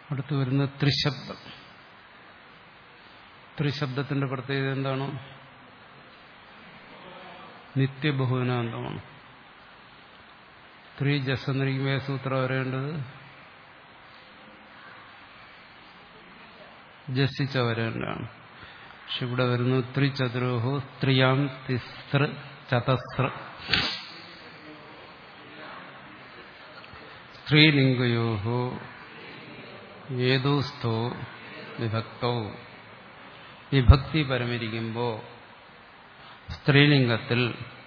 അടുത്ത് വരുന്ന ത്രിശബ്ദം ത്രിശബ്ദത്തിന്റെ പ്രത്യേകത എന്താണ് നിത്യബഹുവിനാന്തമാണ് ത്രീ ജസ് എന്നിരിക്കുമ്പോൾ ഏത് സൂത്രം വരേണ്ടത് ജസിച്ച വരേണ്ടതാണ് പക്ഷെ ഇവിടെ വരുന്നു ത്രിചതുരോഹോ ത്രിയാം തിസ്ര ചതസ്ര സ്ത്രീലിംഗയോ ഏതോസ്ഥോ വിഭക്തോ വിഭക്തി പരമിരിക്കുമ്പോൾ സ്ത്രീലിംഗത്തിൽ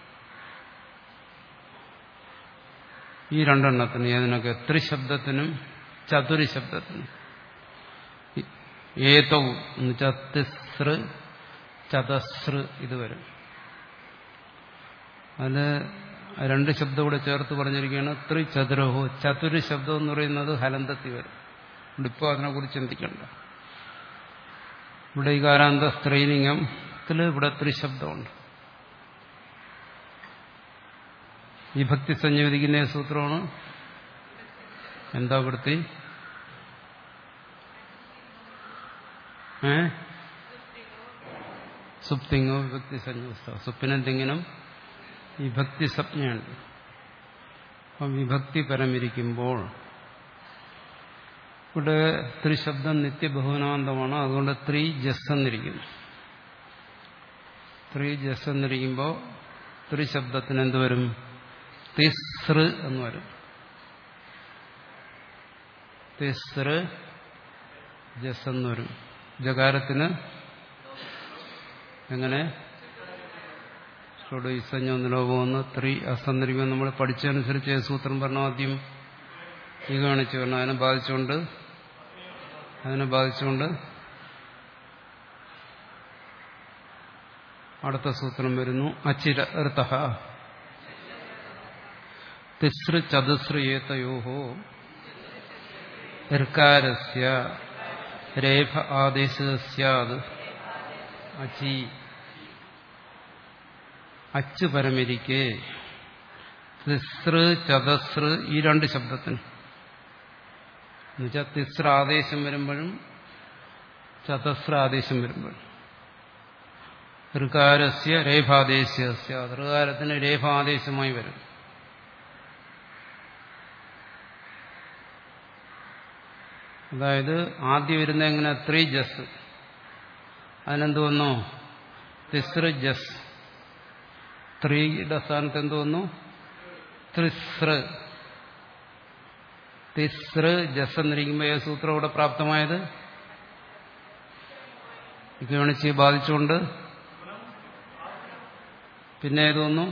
ഈ രണ്ടെണ്ണത്തിന് ഏതിനൊക്കെ ത്രിശബ്ദത്തിനും ചതുരി ശബ്ദത്തിനും ഏതൗ എന്ന് വെച്ചാൽ തിസ്ര ചതസ്ര ഇത് വരും അതിന് രണ്ട് ശബ്ദം കൂടെ ചേർത്ത് പറഞ്ഞിരിക്കുകയാണ് ത്രിചതുരഹോ ചതുര ശബ്ദം എന്ന് പറയുന്നത് ഹലന്തത്തി വരും ഇവിടെ ഇപ്പോൾ അതിനെക്കുറിച്ച് ചിന്തിക്കണ്ട ഇവിടെ ഈ കാരാന്ത സ്ത്രീലിംഗത്തിൽ ഇവിടെ ത്രിശബ്ദമുണ്ട് വിഭക്തി സംയോജിക്കുന്ന സൂത്രമാണ് എന്താ വൃത്തി ഏ സുപ്തിങ്ങോ വിഭക്തി സംയുക്ത സുപ്പിനെന്തെങ്കിലും വിഭക്തി സംജ്ഞയുണ്ട് അപ്പം വിഭക്തി പരമിരിക്കുമ്പോൾ ഇവിടെ ത്രിശബ്ദം നിത്യബഹുനാന്തമാണ് അതുകൊണ്ട് ത്രീ ജസ് എന്നിരിക്കുന്നു ത്രീ ജസ് എന്നിരിക്കുമ്പോൾ ത്രിശബ്ദത്തിന് എന്ത് വരും തിസ്ര എന്ന് വരും തിസ്ര ജസ് എന്ന് വരും ജകാരത്തിന് എങ്ങനെ ഷൊഡീസഞ്ഞൊന്നിലോപമെന്ന് ത്രീ അസന്നിരിക്കുമ്പോൾ നമ്മൾ പഠിച്ചതനുസരിച്ച് സൂത്രം പറഞ്ഞ ആദ്യം ഈ കാണിച്ചു പറഞ്ഞു അതിനെ ബാധിച്ചുകൊണ്ട് അതിനെ ബാധിച്ചുകൊണ്ട് അടുത്ത സൂത്രം വരുന്നു അച്ചിര ഋത തിസ്ര ചതുസ്ര ഏതയോഹോ ഋക്കാരസ്യ രേഫ ആദേശ സ്യാത് അച്ചി അച്ച് പരമിരിക്കെ തിസ്ര ചതസ്ര ഈ രണ്ട് ശബ്ദത്തിന് എന്നുവെച്ചാൽ തിസ്ര ആദേശം വരുമ്പോഴും ചതസ്ര ആദേശം വരുമ്പോഴും ഋകാരസ്യ രേഫാദേശ ഋകാരത്തിന് രേഫാദേശമായി വരും അതായത് ആദ്യം വരുന്ന എങ്ങനെ ത്രീ ജസ് അതിനെന്ത് വന്നു തിസ്ര ജസ് ത്രീയുടെ സ്ഥാനത്ത് എന്ത് വന്നു ത്രിസ്ര തിസ്ര ജസ് എന്നിരിക്കുമ്പോൾ ഏത് സൂത്രം ഇവിടെ പ്രാപ്തമായത് ഗണിച്ച് ബാധിച്ചുകൊണ്ട് പിന്നെ ഏത് വന്നു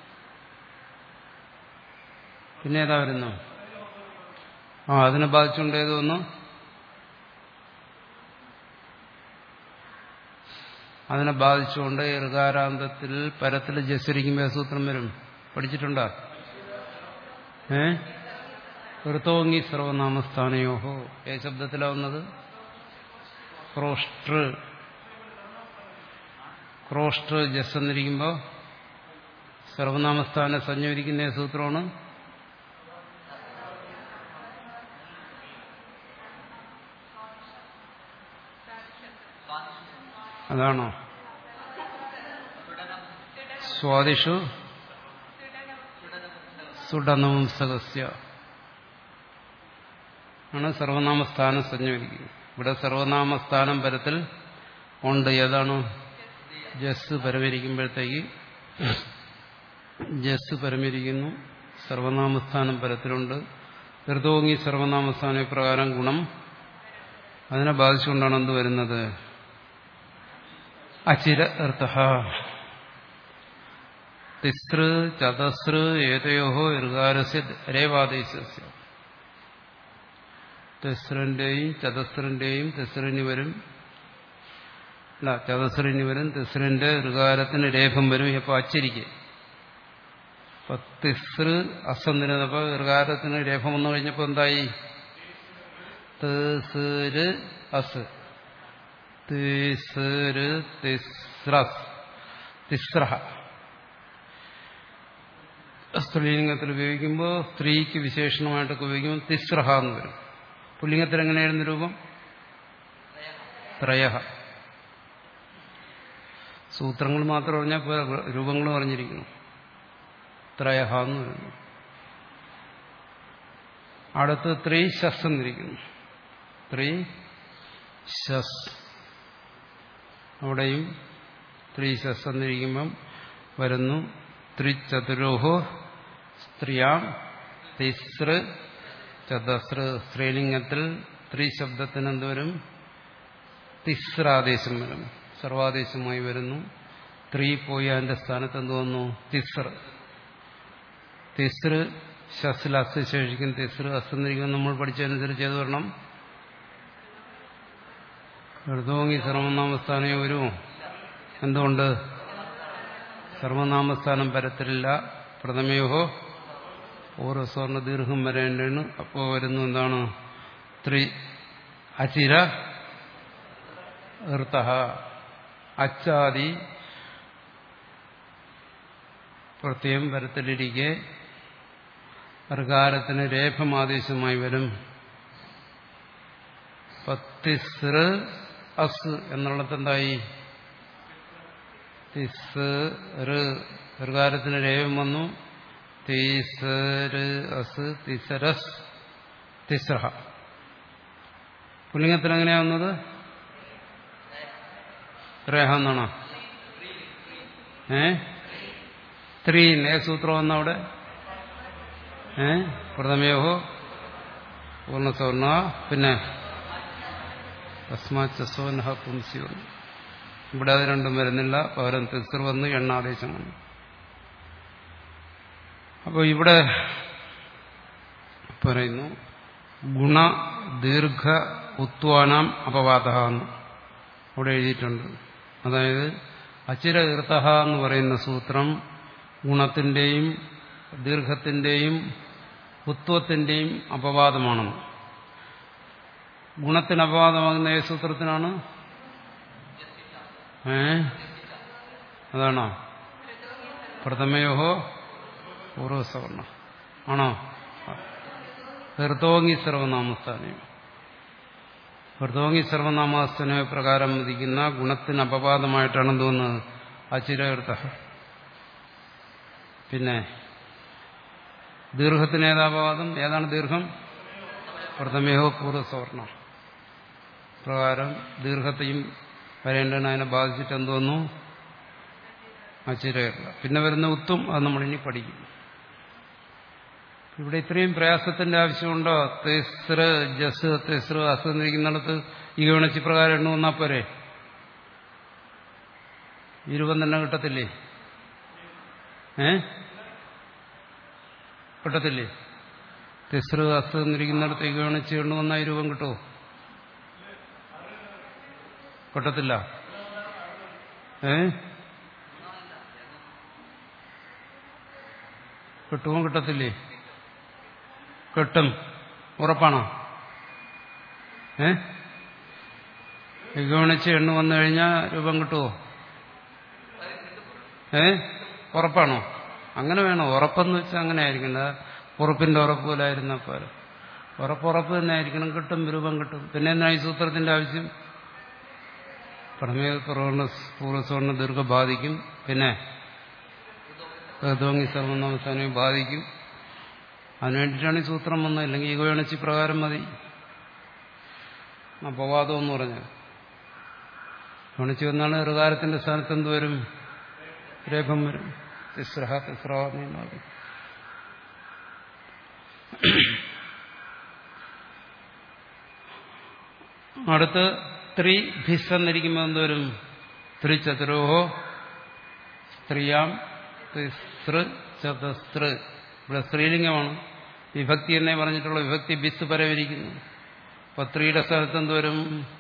പിന്നെ ഏതാ വരുന്നു ആ അതിനെ ബാധിച്ചുകൊണ്ട് ഏത് വന്നു അതിനെ ബാധിച്ചുകൊണ്ട് ഋകാരാന്തത്തിൽ പരത്തിൽ ജസ്വരിക്കുമ്പോൾ സൂത്രം വരും പഠിച്ചിട്ടുണ്ടോ ഏ ഋതോങ്ങി സർവനാമസ്ഥാനയോഹോ ഏ ശബ്ദത്തിലാവുന്നത് ക്രോഷ്ട്ര ക്രോഷ്ട്ര ജസ് എന്നിരിക്കുമ്പോൾ സർവനാമസ്ഥാനം സംയോജിക്കുന്ന സൂത്രമാണ് അതാണോ സ്വാദിഷു സുഡനവംസകസ്യ ആണ് സർവനാമസ്ഥാനം സംയോജിക്കുന്നത് ഇവിടെ സർവനാമസ്ഥാനം പരത്തിൽ ഉണ്ട് ഏതാണ് ജസ് പരമരിക്കുമ്പോഴത്തേക്ക് ജസ് പരമരിക്കുന്നു സർവനാമസ്ഥാനം പരത്തിലുണ്ട് ഋതോങ്ങി സർവനാമസ്ഥാന പ്രകാരം ഗുണം അതിനെ ബാധിച്ചുകൊണ്ടാണ് എന്ത് വരുന്നത് അചിര അർത്ഥ തിസൃ ചതസൃ ഏതയോ ഋകാരസ്യ രേവാദേശ തിസ്രന്റെയും ചതസ്രന്റെയും തിസ്രന് വരും അല്ല ചതസ്രന് വരും തിസ്രന്റെ ഋകാരത്തിന് രേഖം വരും ഇപ്പൊ അച്ചിരിക്കെ അപ്പൊ തിസൃ അസന്നിരുന്നപ്പോ ഋകാരത്തിന് രേഖം വന്നു കഴിഞ്ഞപ്പോ എന്തായി തിസൃ അസ് തിസൃ തിസ്രസ് തിസ്ര സ്ത്രീലിംഗത്തിൽ ഉപയോഗിക്കുമ്പോൾ സ്ത്രീക്ക് വിശേഷണമായിട്ടൊക്കെ ഉപയോഗിക്കുമ്പോൾ തിസ്രഹ എന്ന് വരും പുല്ലിംഗത്തിൽ എങ്ങനെയായിരുന്നു രൂപം ത്രയ സൂത്രങ്ങൾ മാത്രം പറഞ്ഞാൽ പോരാ രൂപങ്ങൾ പറഞ്ഞിരിക്കുന്നു ത്രയഹ എന്ന് പറയുന്നു അടുത്ത് ത്രീ ശസ് എന്നിരിക്കുന്നു ത്രീ ശസ് അവിടെയും ത്രീ ശസ് എന്നിരിക്കുമ്പം വരുന്നു ത്രിചതുരോഹോ സ്ത്രീയാം തിസ്ര ചതസ്ര സ്ത്രീലിംഗത്തിൽ ത്രീ ശബ്ദത്തിന് എന്തുവരും തിസ്രാദേശം വരും സർവാദേശമായി വരുന്നു ത്രീ പോയി അതിന്റെ സ്ഥാനത്ത് എന്ത് വന്നു തിസ്ര തിസ്ര ശസ്ല അസ് ശേഷിക്കും തിസ്ര അസ്ന്നിരിക്കും നമ്മൾ പഠിച്ചതനുസരിച്ച് ഏത് വരണം ഋതുവങ്ങി സർവനാമസ്ഥാനേ വരുമോ എന്തുകൊണ്ട് സർവനാമസ്ഥാനം പരത്തിലില്ല പ്രഥമയോഹോ ഓരോ സ്വർണ്ണ ദീർഘം വരേണ്ടതാണ് അപ്പോൾ വരുന്നു എന്താണ് ത്രി അചിര ഋത അച്ചാദി പ്രത്യേകം പരത്തിലിരിക്കെ ഋകാരത്തിന് രേഖമാദേശമായി വരും പത്തിസ്ർ അസ് എന്നുള്ളത് എന്തായി തിസ് ഋകാരത്തിന് രേഖം വന്നു തീസര് അസ് തിസരസ് തിസ്രഹ പുല്ലിംഗത്തിൽ എങ്ങനെയാ വന്നത് രേഹ എന്നാണോ ഏ ത്രീ ഏ സൂത്രം വന്ന അവിടെ ഏ പ്രഥമയോഹോ പൂർണ്ണസവർണ പിന്നെ തസ്മാച്ചസ്വനഹ പുംസി വന്നു ഇവിടെ അത് രണ്ടും വരുന്നില്ല പകരം തിസ്ർ വന്ന് എണ്ണാദേശം വന്നു അപ്പോൾ ഇവിടെ പറയുന്നു ഗുണ ദീർഘ ഉത്വാനാം അപവാദ എന്ന് അവിടെ എഴുതിയിട്ടുണ്ട് അതായത് അച്ചിര തീർത്ഥ എന്ന് പറയുന്ന സൂത്രം ഗുണത്തിന്റെയും ദീർഘത്തിന്റെയും ഉത്വത്തിന്റെയും അപവാദമാണെന്ന് ഗുണത്തിന് അപവാദമാകുന്ന ഏത് സൂത്രത്തിനാണ് ഏ അതാണോ പ്രഥമയോഹോ പൂർവസവർണ ആണോ ഹൃതോങ്ങി സർവനാമസ്ഥാനം ഹൃതോങ്ങി സർവനാമസ്ഥാന പ്രകാരം മതിക്കുന്ന ഗുണത്തിന് അപവാദമായിട്ടാണ് തോന്നുന്നത് അചിരകൃത പിന്നെ ദീർഘത്തിന് ഏതാപവാദം ഏതാണ് ദീർഘം പ്രഥമയോ പൂർവസവർണ പ്രകാരം ദീർഘത്തെയും വരേണ്ടതിന് അതിനെ ബാധിച്ചിട്ട് എന്തോന്നു അചിരകൃത പിന്നെ വരുന്ന ഉത്തും അത് നമ്മളിനി പഠിക്കും ഇവിടെ ഇത്രയും പ്രയാസത്തിന്റെ ആവശ്യമുണ്ടോ തെസ്ര ജസ് തെസ്ര അസ് എന്നിരിക്കുന്നിടത്ത് ഈ ഗവണിച്ച് പ്രകാരം എണ്ണു വന്നാൽ പോരെ ഇരുപം തന്നെ കിട്ടത്തില്ലേ ഏ കിട്ടത്തില്ലേ തെസ്ര അസ് എന്നിരിക്കുന്നിടത്ത് ഈ ഗവണിച്ച് എണ്ണു വന്നാൽ രൂപം കിട്ടുമോ കിട്ടത്തില്ല ഏ കിട്ടുമോ കിട്ടത്തില്ലേ കിട്ടും ഉറപ്പാണോ ഏ ഗണിച്ച് എണ്ണു വന്നു കഴിഞ്ഞാൽ രൂപം കിട്ടുമോ ഏ ഉറപ്പാണോ അങ്ങനെ വേണോ ഉറപ്പെന്ന് വെച്ചാൽ അങ്ങനെ ആയിരിക്കണം ഉറപ്പിന്റെ ഉറപ്പ് പോലായിരുന്ന പോലെ ഉറപ്പുറപ്പ് തന്നെ ആയിരിക്കണം കിട്ടും രൂപം കിട്ടും പിന്നെ എന്നാ ഈ സൂത്രത്തിന്റെ ആവശ്യം പ്രമേയ പൂർവ്വ പൂർവ്വസ്വർണ്ണ ദീർഘ ബാധിക്കും പിന്നെ തോങ്ങി സർവനാമസ്ഥാനം ബാധിക്കും അതിനുവേണ്ടിയിട്ടാണ് ഈ സൂത്രം വന്നത് അല്ലെങ്കിൽ ഈ ഗവേണച്ചി പ്രകാരം മതി അപവാദം എന്ന് പറഞ്ഞത് ഗണിച്ചു വന്നാണ് ഋകാരത്തിന്റെ സ്ഥാനത്ത് എന്ത് വരും രേഖം വരും തിസ്രഹ തിസ്രഹ അടുത്ത് ത്രി ഭിസ് എന്നിരിക്കുമ്പോൾ എന്തോരും ത്രിചതുരോഹോ സ്ത്രീയാം സ്തൃ ചതസ്തൃ ഇവിടെ സ്ത്രീലിംഗമാണ് വിഭക്തി എന്നേ പറഞ്ഞിട്ടുള്ള വിഭക്തി ബിസ് പരവരിക്കുന്നു അപ്പൊ സ്ത്രീയുടെ സ്ഥലത്ത് എന്തോരും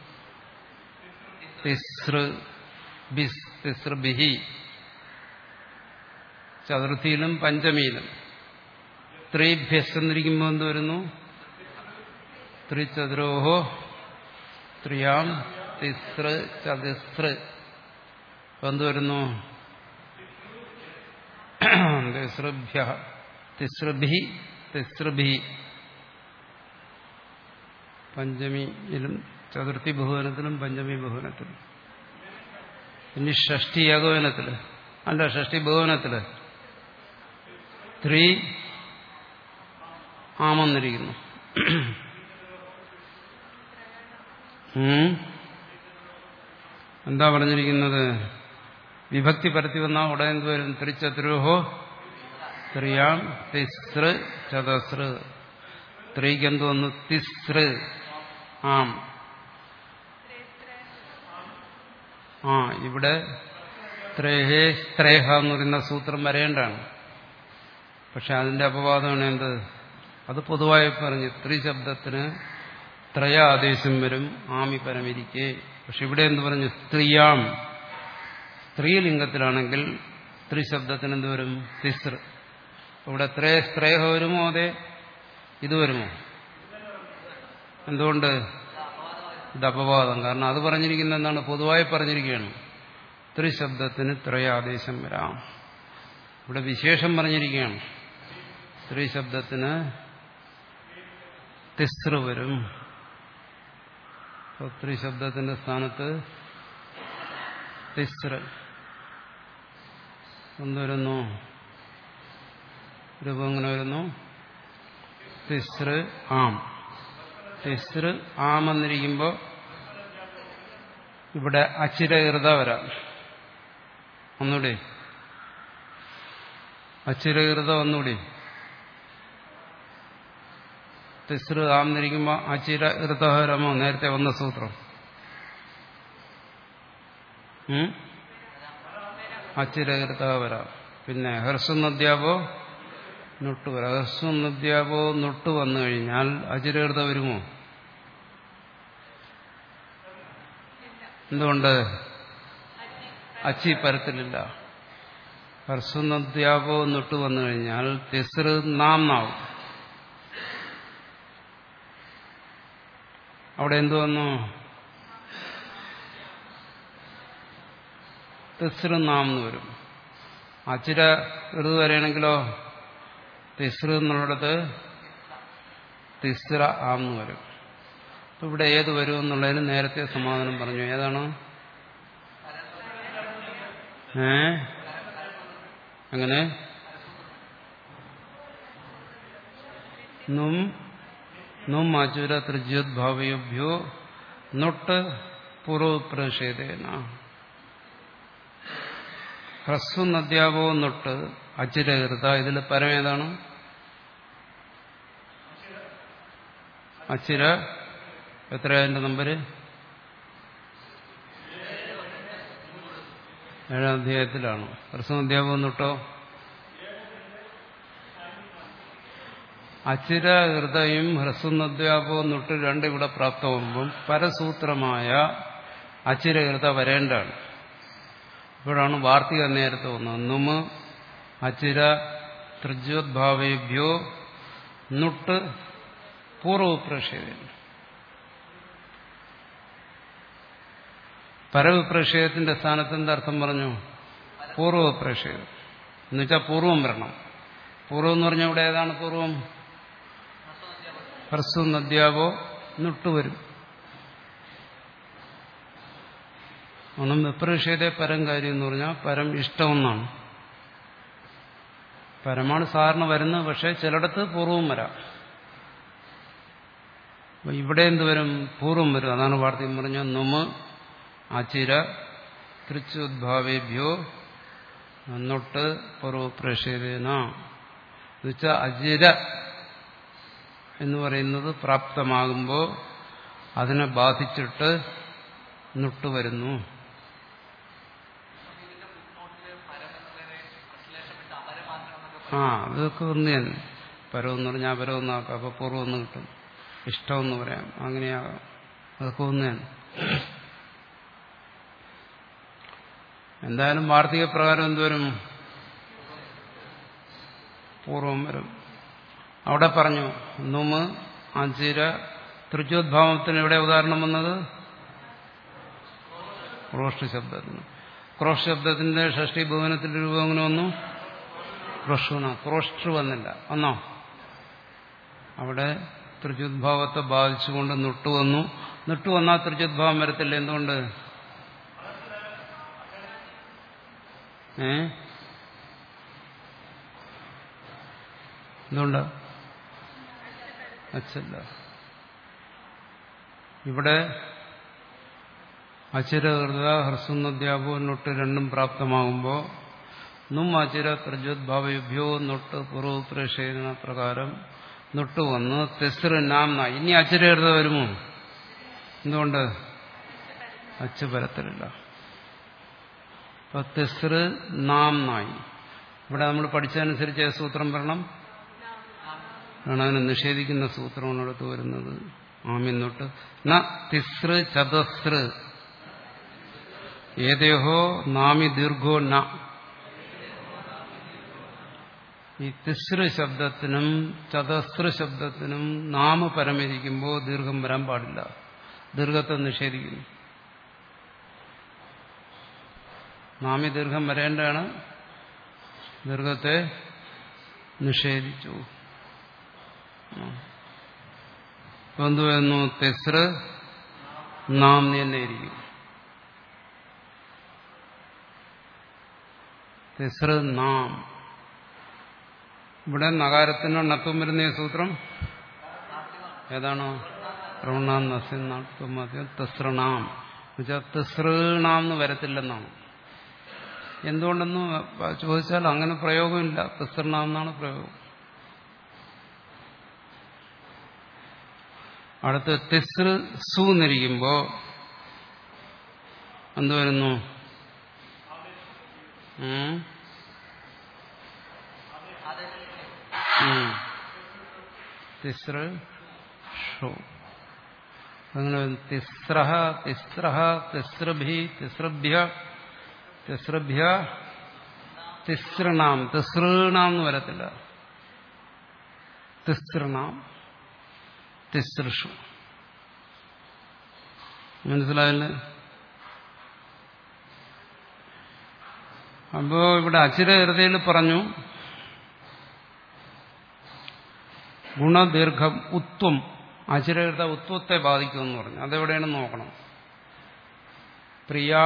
തിസൃ ബിസ് തിസൃ ബിഹി ചതുർത്ഥിയിലും പഞ്ചമിയിലും ത്രിഭ്യസ് എന്നിരിക്കുമ്പോൾ എന്ത് വരുന്നു ത്രിചതുരോഹോ സ്ത്രീയാം തിസൃ ചതിസൃ എന്ത് വരുന്നു തിസൃഭ്യ തിസൃഭി തിസൃഭി പഞ്ചമിയിലും ചതുർത്ഥി ബഹുവനത്തിലും പഞ്ചമി ബഹുവനത്തിലും ഇനി ഷഷ്ടി ഏകോപനത്തില് അല്ല ഷഷ്ടി ബഹുവനത്തില് ത്രീ ആമെന്നിരിക്കുന്നു ഉം. എന്താ പറഞ്ഞിരിക്കുന്നത് വിഭക്തി പരത്തി വന്നാൽ ഉടനെ എന്ത് വരും ത്രിചതുരോഹോ ത്രിയാം തിസ്ര ചതസ്ര ത്രീക്ക് എന്ത് വന്നു തിസ്ര ആം ആ ഇവിടെ ത്രേഹേ സ്ത്രേഹ എന്ന് പറയുന്ന സൂത്രം വരേണ്ടാണ് പക്ഷെ അതിന്റെ അപവാദമാണ് എന്ത് അത് പൊതുവായി പറഞ്ഞു ത്രിശബ്ദത്തിന് ത്രയ ആദേശം വരും ആമി പരമിരിക്കെ പക്ഷെ ഇവിടെ എന്ത് പറഞ്ഞു സ്ത്രീയാം സ്ത്രീലിംഗത്തിലാണെങ്കിൽ ത്രിശബ്ദത്തിന് എന്ത് വരും തിസ്ര ഇവിടെ ത്രേ സ്ത്രേഹ വരുമോ അതെ ഇത് വരുമോ എന്തുകൊണ്ട് ഇത് അപവാദം കാരണം അത് പറഞ്ഞിരിക്കുന്ന എന്താണ് പൊതുവായി പറഞ്ഞിരിക്കുകയാണ് ത്രിശബ്ദത്തിന് ത്രയാദേശം വരാം ഇവിടെ വിശേഷം പറഞ്ഞിരിക്കുകയാണ് ത്രിശബ്ദത്തിന് തിസ്ര വരും അപ്പോൾ ത്രിശബ്ദത്തിന്റെ സ്ഥാനത്ത് തിസ്ര എന്ത് വരുന്നു രൂപം എങ്ങനെ വരുന്നു തിസ്ര ആം തിസ്ര ആം എന്നിരിക്കുമ്പോൾ ഇവിടെ അച്ചിരകൃത വരാം ഒന്നുകൂടി അച്ചിരകൃത ഒന്നുകൂടി തിസ്ര ആം എന്നിരിക്കുമ്പോൾ അച്ചിര ഋതഹരമോ നേരത്തെ വന്ന സൂത്രം ഉം? അച്ചിരകൃത വരാം പിന്നെ ഹർസുനദ്യാപോ നൊട്ട് വരാം ഹർസുനദ്യാപോ നൊട്ട് വന്നു കഴിഞ്ഞാൽ അച്ചിരകൃത വരുമോ എന്തുകൊണ്ട് അച്ചി പരത്തിലില്ല ഹർസുനദ്യാപോ നൊട്ട് വന്നു കഴിഞ്ഞാൽ തിസ്ര നാം നാവും അവിടെ എന്തു വന്നു തിസ്ര നാം എന്ന് വരും അച്ചിര ഋതു വരെയാണെങ്കിലോ തിസ്ര എന്നുള്ളിടത്ത് തിസ്ര ആം എന്ന് വരും അപ്പൊ ഇവിടെ ഏത് വരും എന്നുള്ളതിന് നേരത്തെ സമാധാനം പറഞ്ഞു ഏതാണ് ഏ അങ്ങനെ നും നും അചുര ത്രിജ്യോദ്ഭാവയോഭ്യോ നൊട്ട് പൂർവപ്രഷേധേന ഹ്രസ്വ നദ്യാവോ നൊട്ട് അച്ചിരകൃത ഇതിൽ പരം ഏതാണ് അച്ചിര എത്രയാ നമ്പര് ഏഴാം അധ്യായത്തിലാണ് ഹ്രസ്വ നദ്യാവോ നൊട്ടോ അച്ചിര ഹൃദയം ഹ്രസ്വനദ്യാപോ നൊട്ട് രണ്ട് ഇവിടെ പ്രാപ്തമാകുമ്പം പരസൂത്രമായ അച്ചിരഹൃത വരേണ്ടാണ് ഇപ്പോഴാണ് വാർത്തിക നേരത്തെ വന്നത് നുമ് അച്ചിര ത്രിജ്യോദ്ഭാവേഭ്യോ നുട്ട് പൂർവപ്രക്ഷേപം പരവിപ്രക്ഷേപത്തിന്റെ സ്ഥാനത്ത് എന്തർത്ഥം പറഞ്ഞു പൂർവപ്രക്ഷേപം എന്നുവെച്ചാൽ പൂർവം വരണം പൂർവം എന്ന് പറഞ്ഞാൽ ഇവിടെ ഏതാണ് പൂർവം ഹ്രസ്വ നദ്യാവോ നുട്ടുവരും ഓണം വിപ്രക്ഷേപത്തെ പരം കാര്യം എന്ന് പറഞ്ഞാൽ പരം ഇഷ്ടമെന്നാണ് പരമാണ് സാധാരണ വരുന്നത് പക്ഷെ ചിലയിടത്ത് പൂർവം വരാം അപ്പൊ ഇവിടെ എന്ത് വരും പൂർവം വരും അതാണ് വാർത്തയും പറഞ്ഞ നുമ് അചിര തൃച്ചുദ്ഭാവേഭ്യോ നൊട്ട് പൂർവപ്രക്ഷേപേന എന്നുവെച്ചാൽ അജിര എന്ന് പറയുന്നത് പ്രാപ്തമാകുമ്പോൾ അതിനെ ബാധിച്ചിട്ട് നുട്ട് വരുന്നു ആ അതൊക്കെ ഒന്ന് തന്നെ പരം എന്ന് പറഞ്ഞാൽ അപരം ഒന്നാക്കാം അപ്പൊ പൂർവ്വം ഒന്ന് കിട്ടും ഇഷ്ടമെന്ന് പറയാം അങ്ങനെയാകാം അതൊക്കെ ഒന്ന് തന്നെ എന്തായാലും വാർത്തിക പ്രകാരം എന്തുവരും പൂർവം വരും അവിടെ പറഞ്ഞു നുമ് അഞ്ചിര തൃച്ചോദ്ഭാവത്തിന് എവിടെ ഉദാഹരണം വന്നത് ക്രോഷ്ട ശബ്ദത്തിന് ക്രോഷ് ശബ്ദത്തിന്റെ ഷഷ്ടി ഭുവനത്തിന്റെ രൂപം എങ്ങനെ വന്നു ക്രോഷുന ക്രോഷ്ടൃ വന്നില്ല വന്നോ അവിടെ തൃജുദ്ഭാവത്തെ ബാധിച്ചുകൊണ്ട് നുട്ടു വന്നു നുട്ടു വന്നാൽ തൃജുദ്ഭാവം വരത്തില്ല എന്തുകൊണ്ട് ഏ എന്തുകൊണ്ടാ അച്ചല്ല ഇവിടെ അചിരഹൃത ഹ്രസ്വനദ്യാപോ നൊട്ട് രണ്ടും പ്രാപ്തമാകുമ്പോൾ നും അചിര ത്രജോദ്ഭാവയുഭ്യോ നൊട്ട് പൂർവപ്രേഷേന പ്രകാരം നൊട്ട് വന്ന് തെസ്റ് നാംന ഇനി അചിരഹൃത വരുമോ എന്തുകൊണ്ട് അച്ച് പരത്തിലില്ല അപ്പൊ തെസ്റ് നാംനായി ഇവിടെ നമ്മൾ പഠിച്ചതനുസരിച്ച് ഏത് സൂത്രം വരണം ആണ് അതിനെ നിഷേധിക്കുന്ന സൂത്രമാണ് അടുത്ത് വരുന്നത് ആമിന്നൊട്ട് ന തിസ്ര ചതസ്ര ഏതേഹോ നാമി ദീർഘോ ന ഈ തിസ്ര ശബ്ദത്തിനും ചതസ്ര ശബ്ദത്തിനും നാമ പരമിരിക്കുമ്പോൾ ദീർഘം വരാൻ പാടില്ല ദീർഘത്തെ നിഷേധിക്കുന്നു നാമി ദീർഘം വരേണ്ടതാണ് ദീർഘത്തെ നിഷേധിച്ചു എന്തു വരുന്നു തെസ്ര നാം തന്നെ ഇരിക്കും തെസ്ര നാം ഇവിടെ നഗാരത്തിനോ നത്വം വരുന്ന ഈ സൂത്രം ഏതാണോ പ്രവണാം നസ്യം നത്വം മദ്യം തെസ്രണാം എന്നുവെച്ചാൽ തെസ്രണാം എന്ന് വരത്തില്ലെന്നാണ് എന്തുകൊണ്ടെന്ന് ചോദിച്ചാൽ അങ്ങനെ പ്രയോഗമില്ല തെസ്രണാം എന്നാണ് പ്രയോഗം അടുത്ത് തെസ്ർ സു എന്നിരിക്കുമ്പോ എന്ത് വരുന്നു തിസ്ര ഷോ അങ്ങനെ തിസ്ര തിസ്ര തിസ്രഭി തിസ്രഭ്യ തിസ്രഭ്യ തിസ്രണാം തിസൃണാം എന്ന് വരത്തില്ല തിസ്രണാം തിസൃഷു മനസ്സിലായല്ലേ അപ്പോ ഇവിടെ അചിരഹൃദയിൽ പറഞ്ഞു ഗുണദീർഘം ഉത്വം അചിരഹൃത ഉത്വത്തെ ബാധിക്കുമെന്ന് പറഞ്ഞു അതെവിടെയാണെന്ന് നോക്കണം പ്രിയ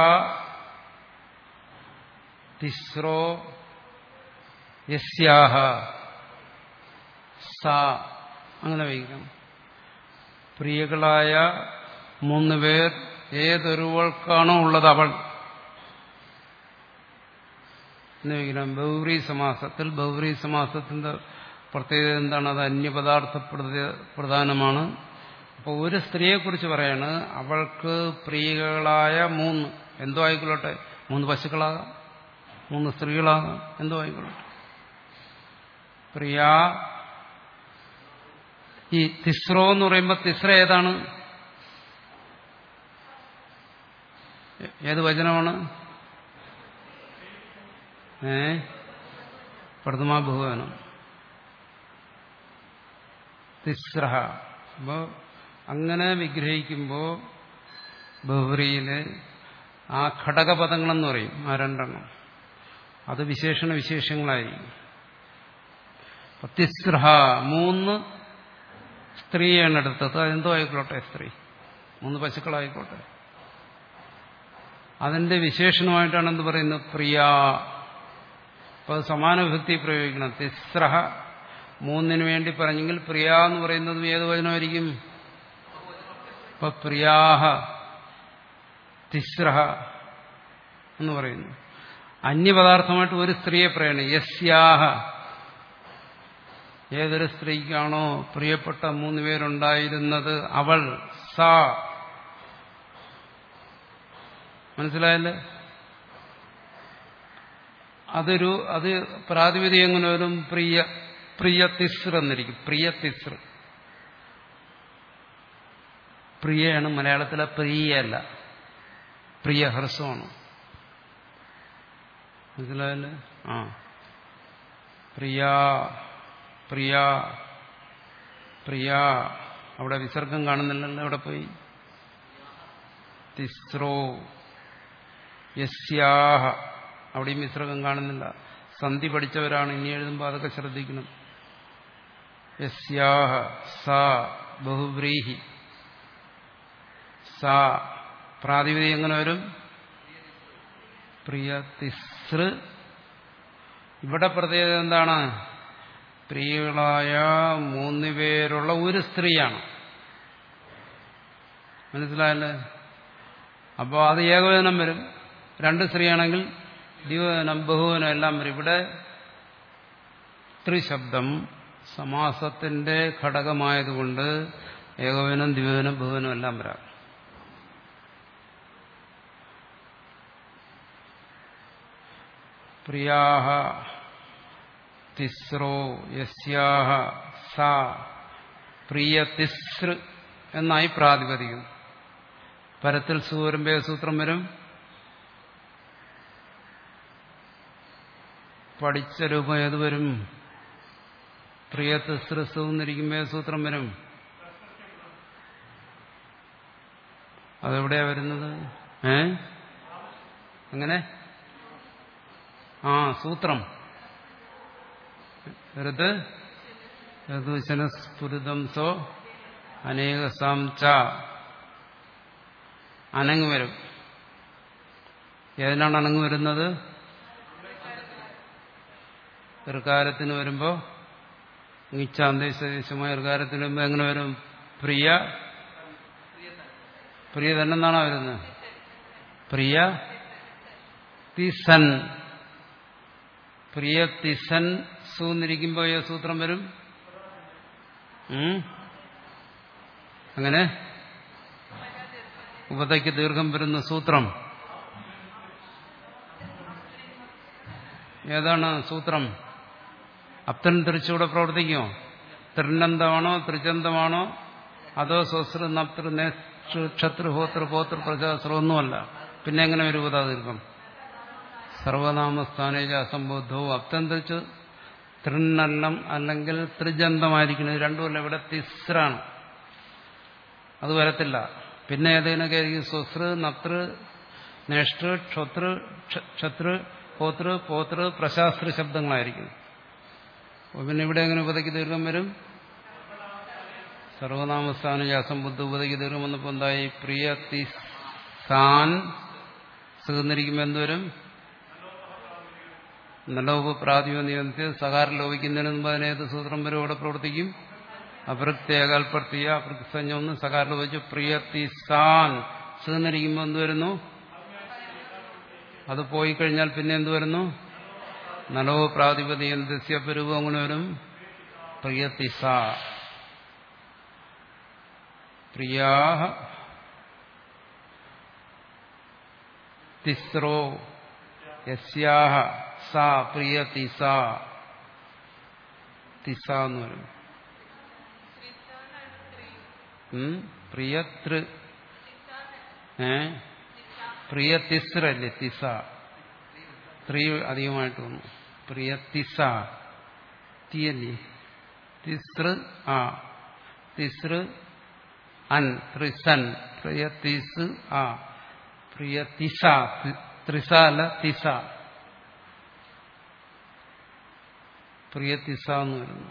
തിസ്രോ യസ്യാഹ സ അങ്ങനെ വയ്ക്കണം പ്രിയകളായ മൂന്ന് പേർ ഏതൊരുവൾക്കാണോ ഉള്ളത് അവൾ എന്ന് വയ്ക്കണം ബൗറി സമാസത്തിൽ ബൗറി സമാസത്തിന്റെ പ്രത്യേകത എന്താണ് അത് അന്യപദാർത്ഥ പ്രധാനമാണ് അപ്പോൾ ഒരു സ്ത്രീയെക്കുറിച്ച് പറയാണ് അവൾക്ക് പ്രിയകളായ മൂന്ന് എന്തോ ആയിക്കൊള്ളട്ടെ മൂന്ന് പശുക്കളാകാം മൂന്ന് സ്ത്രീകളാകാം എന്തോ ആയിക്കൊള്ളട്ടെ പ്രിയ ഈ തിസ്രോ എന്ന് പറയുമ്പോൾ തിസ്ര ഏതാണ് ഏത് വചനമാണ് ഏ പ്രഥമാ ബഹുവനം തിസ്രഹ അപ്പോ അങ്ങനെ വിഗ്രഹിക്കുമ്പോൾ ബഹുറിയില് ആ ഘടകപദങ്ങളെന്ന് പറയും ആ രണ്ടെണ്ണം അത് വിശേഷണ വിശേഷങ്ങളായിരിക്കും തിസ്രഹ മൂന്ന് സ്ത്രീയാണ് എടുത്തത് അതെന്തോ ആയിക്കോട്ടെ സ്ത്രീ മൂന്ന് പശുക്കളായിക്കോട്ടെ അതിന്റെ വിശേഷണമായിട്ടാണ് എന്ത് പറയുന്നത് പ്രിയ അപ്പൊ അത് സമാന വിഭക്തി പ്രയോഗിക്കണം തിസ്രഹ മൂന്നിന് വേണ്ടി പറഞ്ഞെങ്കിൽ പ്രിയ എന്ന് പറയുന്നതും ഏത് വചനമായിരിക്കും ഇപ്പൊ പ്രിയാഹ തിസ്രഹ എന്ന് പറയുന്നു അന്യപദാർത്ഥമായിട്ട് ഒരു സ്ത്രീയെ പറയണം യസ്യാഹ ഏതൊരു സ്ത്രീക്കാണോ പ്രിയപ്പെട്ട മൂന്ന് പേരുണ്ടായിരുന്നത് അവൾ സാ മനസ്സിലായല്ലേ അതൊരു അത് പ്രാതിപതികം എങ്ങനെ വരും പ്രിയ പ്രിയ തിസ്ർ എന്നിരിക്കും പ്രിയ തിസ്ർ പ്രിയയാണ് മലയാളത്തിലെ പ്രിയല്ല പ്രിയ ഹ്രസ്വമാണ് മനസ്സിലായല്ലേ ആ പ്രിയ പ്രിയ പ്രിയ അവിടെ വിസർഗം കാണുന്നില്ലല്ലോ അവിടെ പോയി തിസ്രോ യസ്യാഹ അവിടെയും വിസർഗം കാണുന്നില്ല സന്ധി പഠിച്ചവരാണ് ഇനി എഴുതുമ്പോൾ അതൊക്കെ ശ്രദ്ധിക്കണം യസ്യാഹ സ ബഹുബ്രീഹി സ പ്രാതിപതി എങ്ങനെ വരും പ്രിയ തിസൃ ഇവിടെ പ്രത്യേകത എന്താണ് പ്രിയകളായ മൂന്ന് പേരുള്ള ഒരു സ്ത്രീയാണ് മനസ്സിലായല്ലേ അപ്പോൾ അത് ഏകവചനം വരും രണ്ട് സ്ത്രീയാണെങ്കിൽ ദ്വിവചനം ബഹുവചനം എല്ലാം വരും ഇവിടെ ത്രിശബ്ദം സമാസത്തിന്റെ ഘടകമായതുകൊണ്ട് ഏകവചനം ദ്വിവചനം ബഹുവചനം എല്ലാം വരാം പ്രിയാഹ തിസ്രോ യസ്യാഹ സ പ്രിയ തിസ്ര എന്നായി പ്രാതിപതികം പരത്തിൽ സു വരുമ്പോ സൂത്രം വരും പഠിച്ച രൂപം ഏത് വരും പ്രിയ തിസ്രസു എന്നിരിക്കുമ്പോ സൂത്രം വരും അതെവിടെയാ വരുന്നത് ഏ അങ്ങനെ ആ സൂത്രം ഋത് ഋതുശനസ്ഫുരിതം സോ അനേകസാം ച അനങ്ങ് വരും ഏതിനാണ് അനങ്ങ് വരുന്നത് ഋകാരത്തിന് വരുമ്പോ നിച്ചാന്തേശമായ ഋകാരത്തിന് വരുമ്പോ എങ്ങനെ വരും പ്രിയ പ്രിയ തന്നെന്നാണോ വരുന്നത് പ്രിയ തിസൻ പ്രിയ തിസൻ സൂന്നിരിക്കുമ്പോ ഏ സൂത്രം വരും ഉം? അങ്ങനെ ഉപതയ്ക്ക് ദീർഘം വരുന്ന സൂത്രം ഏതാണ് സൂത്രം അപ്തൻ തിരിച്ചുകൂടെ പ്രവർത്തിക്കുമോ ത്രിനന്തമാണോ ത്രിചന്തമാണോ അതോ സ്വസ്തൃ നപ്തൃ നേതൃ ക്ഷത്രു ഹോതൃ പോതൃ പ്രജാസ്ത്ര ഒന്നുമല്ല പിന്നെ എങ്ങനെ ഒരു ഉപതാ ദീർഘം സർവനാമസ്ഥാനേജ അസംബോധവും അപ്തം തിരിച്ച് തൃണ്ണല്ലം അല്ലെങ്കിൽ ത്രിജന്തമായിരിക്കണം ഇത് രണ്ടുമല്ല ഇവിടെ തിസ്രാണ് അത് വരത്തില്ല പിന്നെ ഏതിനൊക്കെ ആയിരിക്കും സ്വസൃ നതൃ നേഷ്ടൃ ക്ഷോതൃ ക്ഷത്രു പോതൃ പോതൃ പ്രശാസ്ത്ര ശബ്ദങ്ങളായിരിക്കും അപ്പൊ പിന്നെ ഇവിടെ എങ്ങനെ ഉപതയ്ക്ക് ദീർഘം വരും സർവനാമസ്ഥാന ജാസംബുദ്ധ ഉപതയ്ക്ക് ദീർഘം വന്നപ്പോൾ എന്തായി പ്രിയ തിസാൻ സുഖന്നിരിക്കുമ്പോൾ എന്തുവരും നലോപ പ്രാതിപ നിയമത്തിൽ സകാരം ലോപിക്കുന്നതിന് മുമ്പ് അതിനേത് സൂത്രം വരെ ഇവിടെ പ്രവർത്തിക്കും അപ്രത്യേകൽപ്പർത്തിയ അപ്രസഞ്ജ ഒന്ന് സകാരം ലോപിച്ച് പ്രിയത്തിസാൻ സുഖന്നിരിക്കുമ്പോൾ എന്ത് വരുന്നു അത് പോയി കഴിഞ്ഞാൽ പിന്നെ എന്ത് വരുന്നു നലോ പ്രാതിപതിയന്തസ്യ പെരുവ് അങ്ങനെ വരും പ്രിയത്തിസ പ്രിയാ തിസ്രോ യസ്യാഹ സാ പ്രിയ തിസ തിസ എന്ന് പറയും ഉം? പ്രിയതൃ ഏ പ്രിയ തിസ്രല്ലേ തിസ ത്രീ അധികമായിട്ട് വന്നു പ്രിയ തിസ തീയല്ലേ തിസൃ ആ തിസൃ അൻ ത്രിസൻ പ്രിയ തിസ് ആ പ്രിയ തിസ ത്രിസ അല്ല തിസ പ്രിയ തിസ എന്ന് വരുന്നു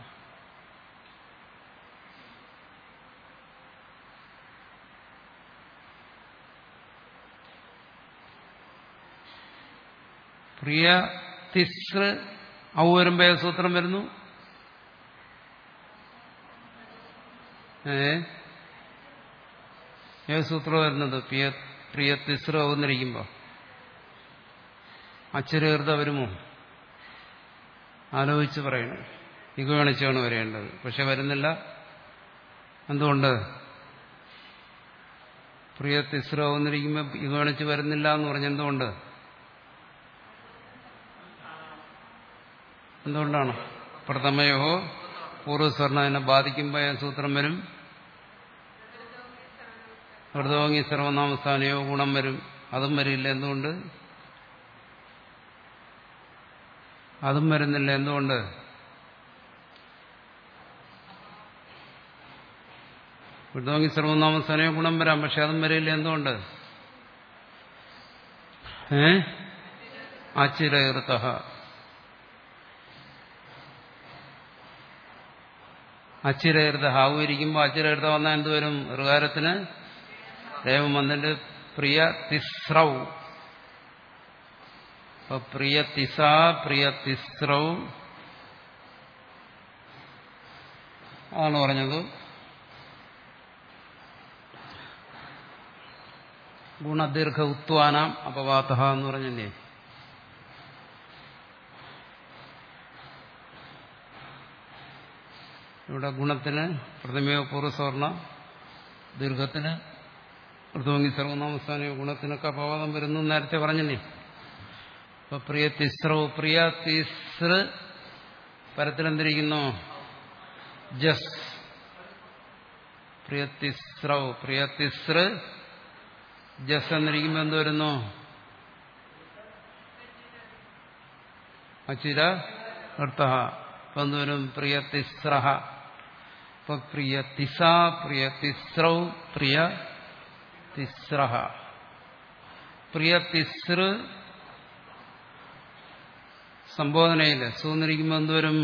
പ്രിയ തിസ്ര ഔ വരുമ്പോ ഏത് സൂത്രം വരുന്നു ഏ ഏത് സൂത്രം വരുന്നത് പ്രിയ പ്രിയ തിസ്ര ഔന്നിരിക്കുമ്പോ അച്ചുരകൃത വരുമോ ആലോചിച്ച് പറയണം ഇഗണിച്ചാണ് വരേണ്ടത് പക്ഷെ വരുന്നില്ല എന്തുകൊണ്ട് പ്രിയ തിസ്ര ഔന്നിരിക്കുമ്പോ ഇഗണിച്ച് വരുന്നില്ല എന്ന് പറഞ്ഞെന്തുകൊണ്ട് എന്തുകൊണ്ടാണ് പ്രഥമയോ പൂർവ്വസ്വർണ്ണ അതിനെ ബാധിക്കുമ്പോൾ ആ സൂത്രം വരും ഹൃദോങ്ങി സർവനാമസ്ഥാനയോ ഗുണം വരും അതും വരില്ല എന്തുകൊണ്ട് അതും വരുന്നില്ല എന്തുകൊണ്ട് ഹൃദോങ്ങി സർവനാമസ്ഥാനയോ ഗുണം വരാം പക്ഷെ അതും വരില്ല എന്തുകൊണ്ട് ഏ ആച്ചിരകൃത അച്ചിരകൃത ഹാവ് ഇരിക്കുമ്പോൾ അച്ചിരകൃത വന്നാൽ എന്ത് വരും ഋകാരത്തിന് ദൈവം വന്നിട്ട് പ്രിയ തിസ്രൗ അപ്പൊ പ്രിയ തിസ പ്രിയ തിസ്രൗ അതാണ് പറഞ്ഞത് ഗുണദീർഘ ഉത്വാനാം അപവാത എന്ന് പറഞ്ഞില്ലേ ഇവിടെ ഗുണത്തിന് പ്രഥമയോ പൂർവ്വസ്വർണ ദീർഘത്തിന് ഋതുവങ്കി സർവനാമസ്ഥാന ഗുണത്തിനൊക്കെ അപവാദം വരുന്നു എന്ന് നേരത്തെ പറഞ്ഞില്ലേ അപ്പൊ പ്രിയ തിസ്രവ് പ്രിയ തിസ്ര പരത്തിലെന്തിരിക്കുന്നു ജസ് പ്രിയ തിസ്രവ് പ്രിയ തിസ്ര ജസ് എന്നിരിക്കുമ്പോൾ എന്ത് വരുന്നു അച്ചിര അർത്ഥ അപ്പൊ എന്ത് വരും പ്രിയ തിസ്രഹ അപ്പൊ പ്രിയ തിസ പ്രിയ തിസ്രൗ പ്രിയ തിസ്രഹ പ്രിയ തിസ്ര സംബോധനയില് സൂന്നിരിക്കുമ്പോൾ എന്തുവരും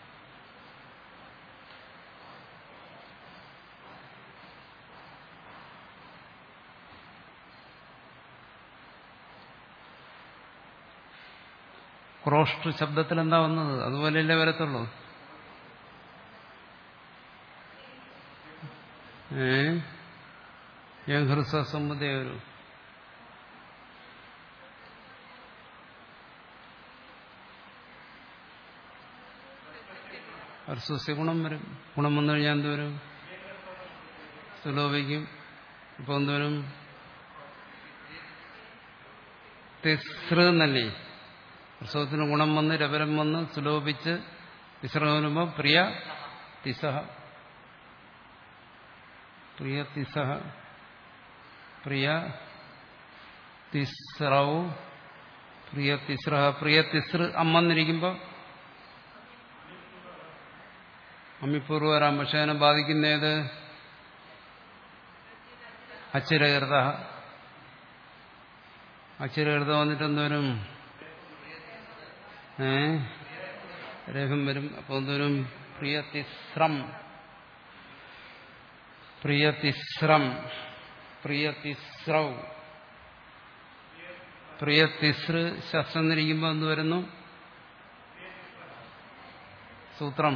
ക്രോഷ്ട ശബ്ദത്തിൽ എന്താ വന്നത് അതുപോലെയല്ലേ വരത്തുള്ളൂ ഏ ഞാൻ ഹൃസ്വസമ്മതേ വരൂ ഹർസ്വസ്യ ഗുണം വരും ഗുണം വന്നു കഴിഞ്ഞാൽ എന്ത് വരും സുലോഭിക്കും ഇപ്പൊ എന്തുവരും തിസ്ര എന്നല്ലേ പ്രസവത്തിന് ഗുണം വന്ന് രവരം വന്ന് സുലോഭിച്ച് തിസ്ര വരുമ്പോൾ പ്രിയ തിസഹ പ്രിയ തിസഹ പ്രിയ തിസ്രൗ പ്രിയ തിസ്ര പ്രിയ തിസ്ര അമ്മന്നിരിക്കുമ്പോൾ അമ്മിപ്പൂർവ്വ വരാം പക്ഷെ അതിനെ ബാധിക്കുന്ന ഏത് അച്ചിരകൃത അച്ചിരകൃത വന്നിട്ട് എന്തോരും ഏ രേഖം വരും അപ്പൊ എന്തോരും പ്രിയതിസ്രം പ്രിയതിസ്രം പ്രിയതിസ്രൗ പ്രിയതിസ്ര ശസ്ത്രം എന്നിരിക്കുമ്പോൾ എന്ത് വരുന്നു സൂത്രം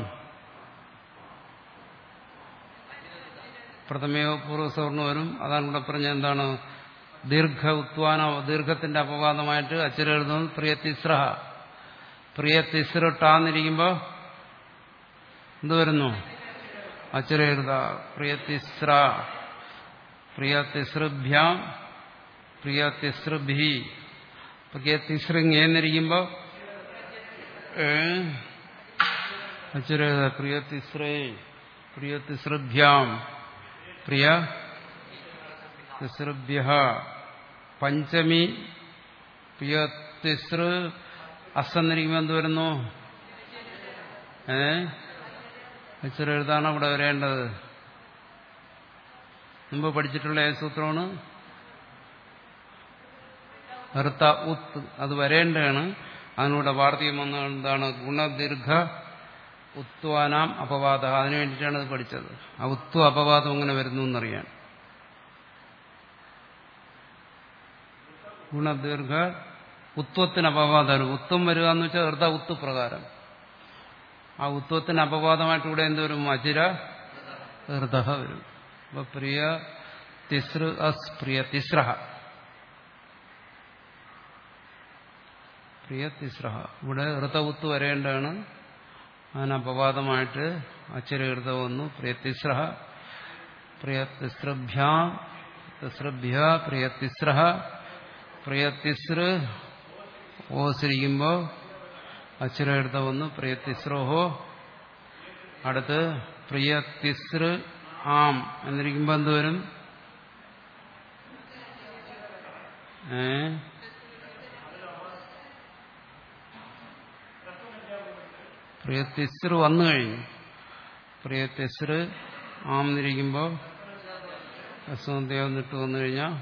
പ്രഥമയോ പൂർവ്വസവർണ്ണ വരും അതാണ് ഇവിടെ പറഞ്ഞ എന്താണ് ദീർഘ ഉത്വാന ദീർഘത്തിന്റെ അപവാദമായിട്ട് അച്ഛൻ എഴുതുന്നത് പ്രിയ തിസ്ര പ്രിയ തിസ്ര ടാന്നിരിക്കുമ്പോ എന്ത് വരുന്നു അച്ഛൻ എഴുത പ്രിയ തിസ്ര പ്രിയ തിസ്രഭ്യാം പ്രിയ തിസ്രഭി പ്രിയ തിസ്രങ്ങേന്നിരിക്കുമ്പോ അച്ഛൻ എഴുത പ്രിയ തിസ്രേ പ്രിയ തിസ്രഭ്യാം പ്രിയ തിസൃഭ്യ പഞ്ചമി പ്രിയ തിസൃ അസന്നിരിക്കുമ്പോൾ എന്ത് വരുന്നു ഏ ഇച്ചിര എഴുതാണ് അവിടെ വരേണ്ടത് മുമ്പ് പഠിച്ചിട്ടുള്ള ഏത് സൂത്രമാണ് ഹർത്ത ഉത്ത് അത് വരേണ്ടതാണ് അതിനൂടെ വാർത്തകം വന്ന എന്താണ് ഗുണദീർഘ ഉത്വാനാം അപവാദ അതിനു വേണ്ടിയിട്ടാണ് ഇത് പഠിച്ചത് ആ ഉത്വ അപവാദം എങ്ങനെ വരുന്നു എന്നറിയാൻ ഗുണദീർഘ ഉത്വത്തിന് അപവാദമാണ് ഉത്വം വരിക എന്ന് വെച്ചാൽ ഹൃദ ഉത്തു പ്രകാരം ആ ഉത്വത്തിന് അപവാദമായിട്ട് ഇവിടെ എന്തുവരും അജിര ഹൃദ വരും അപ്പൊ പ്രിയ തിസ്ര അസ് പ്രിയ തിസ്രഹ പ്രിയ തിസ്രഹ ഇവിടെ ഹൃദ ഉത്ത് വരേണ്ടതാണ് അതിന് അപവാദമായിട്ട് അച്ചരകൃത വന്നു പ്രിയതിസ്ര പ്രിയതിസ്രഭ്യ തിസ്രഭ്യ പ്രിയതിസ്ര പ്രിയതിസ്ര ഓസിരിക്കുമ്പോൾ അച്ചരകൃത വന്നു പ്രിയതിസ്രോഹോ അടുത്ത് പ്രിയതിസ്ര ആം എന്നിരിക്കുമ്പോൾ എന്തുവരും ഏ പ്രിയത്തിസ്റ് വന്നു കഴിഞ്ഞു പ്രിയത്തിസ്റ് ആമെന്നിരിക്കുമ്പോൾ അസുഖദേവം നിട്ട് വന്നു കഴിഞ്ഞാൽ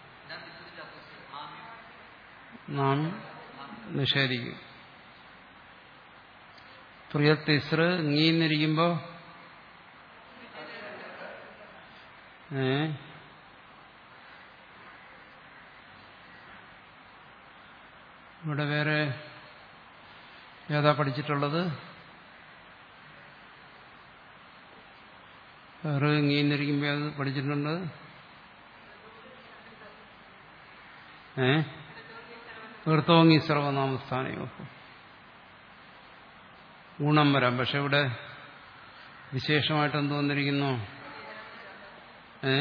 നാം നിഷേധിക്കും പ്രിയത്തിസ്റ് നീന്നിരിക്കുമ്പോൾ ഏ ഇവിടെ വേറെ ഏതാ പഠിച്ചിട്ടുള്ളത് വേറെ ഇങ്ങിന്നിരിക്കുമ്പോൾ അത് പഠിച്ചിട്ടുണ്ട് ഏ വൃത്തോങ്ങി സർവനാമസ്ഥാനയോ ഗുണം വരാം പക്ഷെ ഇവിടെ വിശേഷമായിട്ട് എന്ത് വന്നിരിക്കുന്നു ഏ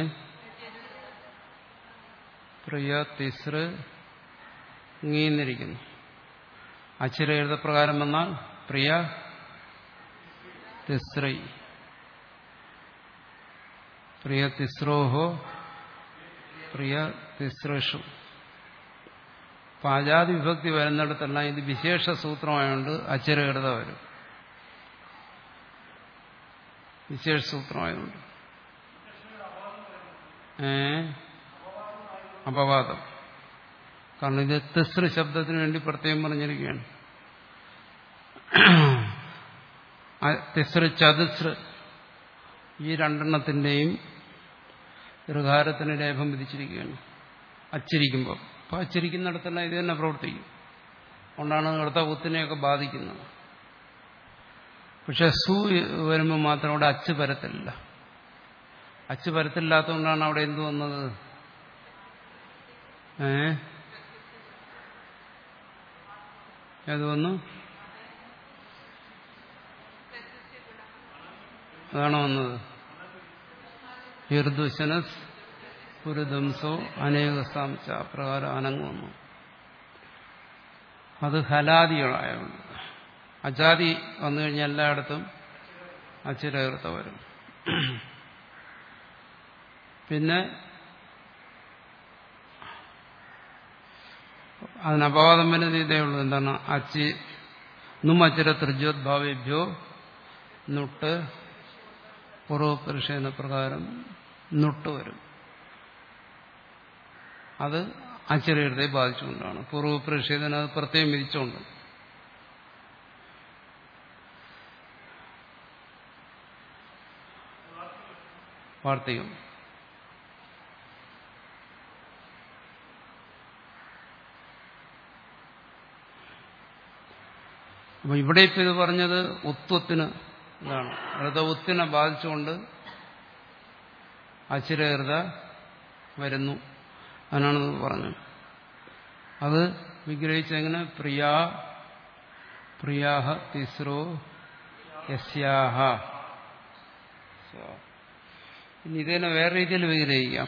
പ്രിയ തിസ്ര ഇങ്ങിന്നിരിക്കുന്നു അച്ചിര എഴുതപ്രകാരം വന്നാൽ പ്രിയ തിസ്രൈ പ്രിയ തിസ്രോഹോ പ്രിയ തിസ്രഷു പാജാതി വിഭക്തി വരുന്നിടത്തെല്ലാം ഇത് വിശേഷ സൂത്രമായതുകൊണ്ട് അച്ചിരകൃത വരും വിശേഷ സൂത്രമായതുകൊണ്ട് ഏ അപവാദം കാരണം ഇത് തിസ്ര ശബ്ദത്തിന് വേണ്ടി പ്രത്യേകം പറഞ്ഞിരിക്കുകയാണ് തിസ്ര ചതുസ്ര ഈ രണ്ടെണ്ണത്തിന്റെയും ഋകാരത്തിന് ലേഖം വിധിച്ചിരിക്കുകയാണ് അച്ചിരിക്കുമ്പോൾ അപ്പോൾ അച്ചിരിക്കുന്നിടത്തെല്ലാം ഇത് തന്നെ പ്രവർത്തിക്കും അതുകൊണ്ടാണ് അടുത്ത കുത്തിനെയൊക്കെ ബാധിക്കുന്നത് പക്ഷെ സു വരുമ്പോൾ മാത്രം അവിടെ അച്ച് പരത്തില്ല അച്ച് പരത്തില്ലാത്തതുകൊണ്ടാണ് അവിടെ എന്തു വന്നത് ഏ ഏത് വന്നു അതാണ് വന്നത് ഹിർദുശനസ് പുരുദംസോ അനേകസാംശ പ്രകാരം അനങ്ങ് വന്നു അത് ഹലാദികളായുണ്ട് അജാതി വന്നു കഴിഞ്ഞാൽ എല്ലായിടത്തും അച്ചിരകൃത്ത വരും പിന്നെ അതിന് അപവാദം വരുന്ന ഇതേ ഉള്ളൂ എന്താണ് അച്ചി നും അച്ചിര തൃജോദ്ഭാവേഭ്യോ നുട്ട് പൂർവപുരുഷ എന്ന പ്രകാരം നുട്ട് വരും അത് അച്ചിരയുടെ ബാധിച്ചുകൊണ്ടാണ് പൂർവപുരുഷത്തിന് അത് പ്രത്യേകം വിധിച്ചുകൊണ്ട് വാർത്തകം അപ്പൊ ഇവിടെ ഇപ്പൊ ഇത് പറഞ്ഞത് ഉത്വത്തിന് ഇതാണ് ഋത ഉത്തിനെ ബാധിച്ചുകൊണ്ട് അച്ചിരഹൃത വരുന്നു അതിനാണ് പറഞ്ഞത് അത് വിഗ്രഹിച്ചെങ്ങനെ പ്രിയാ പ്രിയാഹ തിസ്രോ യസ്യാഹ ഇനി ഇതിനെ വേറെ രീതിയിൽ വിഗ്രഹിക്കാം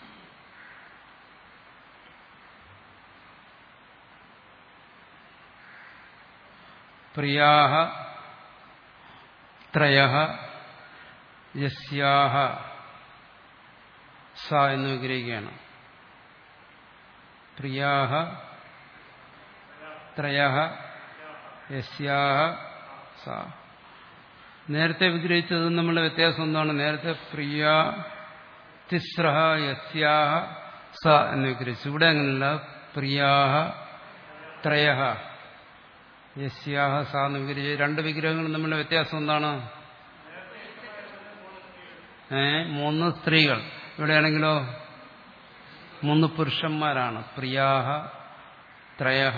പ്രിയാഹ ത്രയ യസ്യാഹ സ എന്ന് വിഗ്രഹിക്കുകയാണ് പ്രിയാഹ ത്രയ യസ്യാഹ സ നേരത്തെ വിഗ്രഹിച്ചത് നമ്മളുടെ വ്യത്യാസം എന്താണ് നേരത്തെ പ്രിയ തിസ്രഹ യസ്യാഹ സ എന്ന് വിഗ്രഹിച്ചു ഇവിടെ അങ്ങനെയല്ല പ്രിയാഹ ത്രയ യസ്യാഹ സ എന്ന് വിഗ്രഹിച്ചു രണ്ട് വിഗ്രഹങ്ങളും തമ്മിലുള്ള വ്യത്യാസം എന്താണ് ഏ മൂന്ന് സ്ത്രീകൾ ഇവിടെയാണെങ്കിലോ മൂന്ന് പുരുഷന്മാരാണ് പ്രിയാഹ ത്രയഹ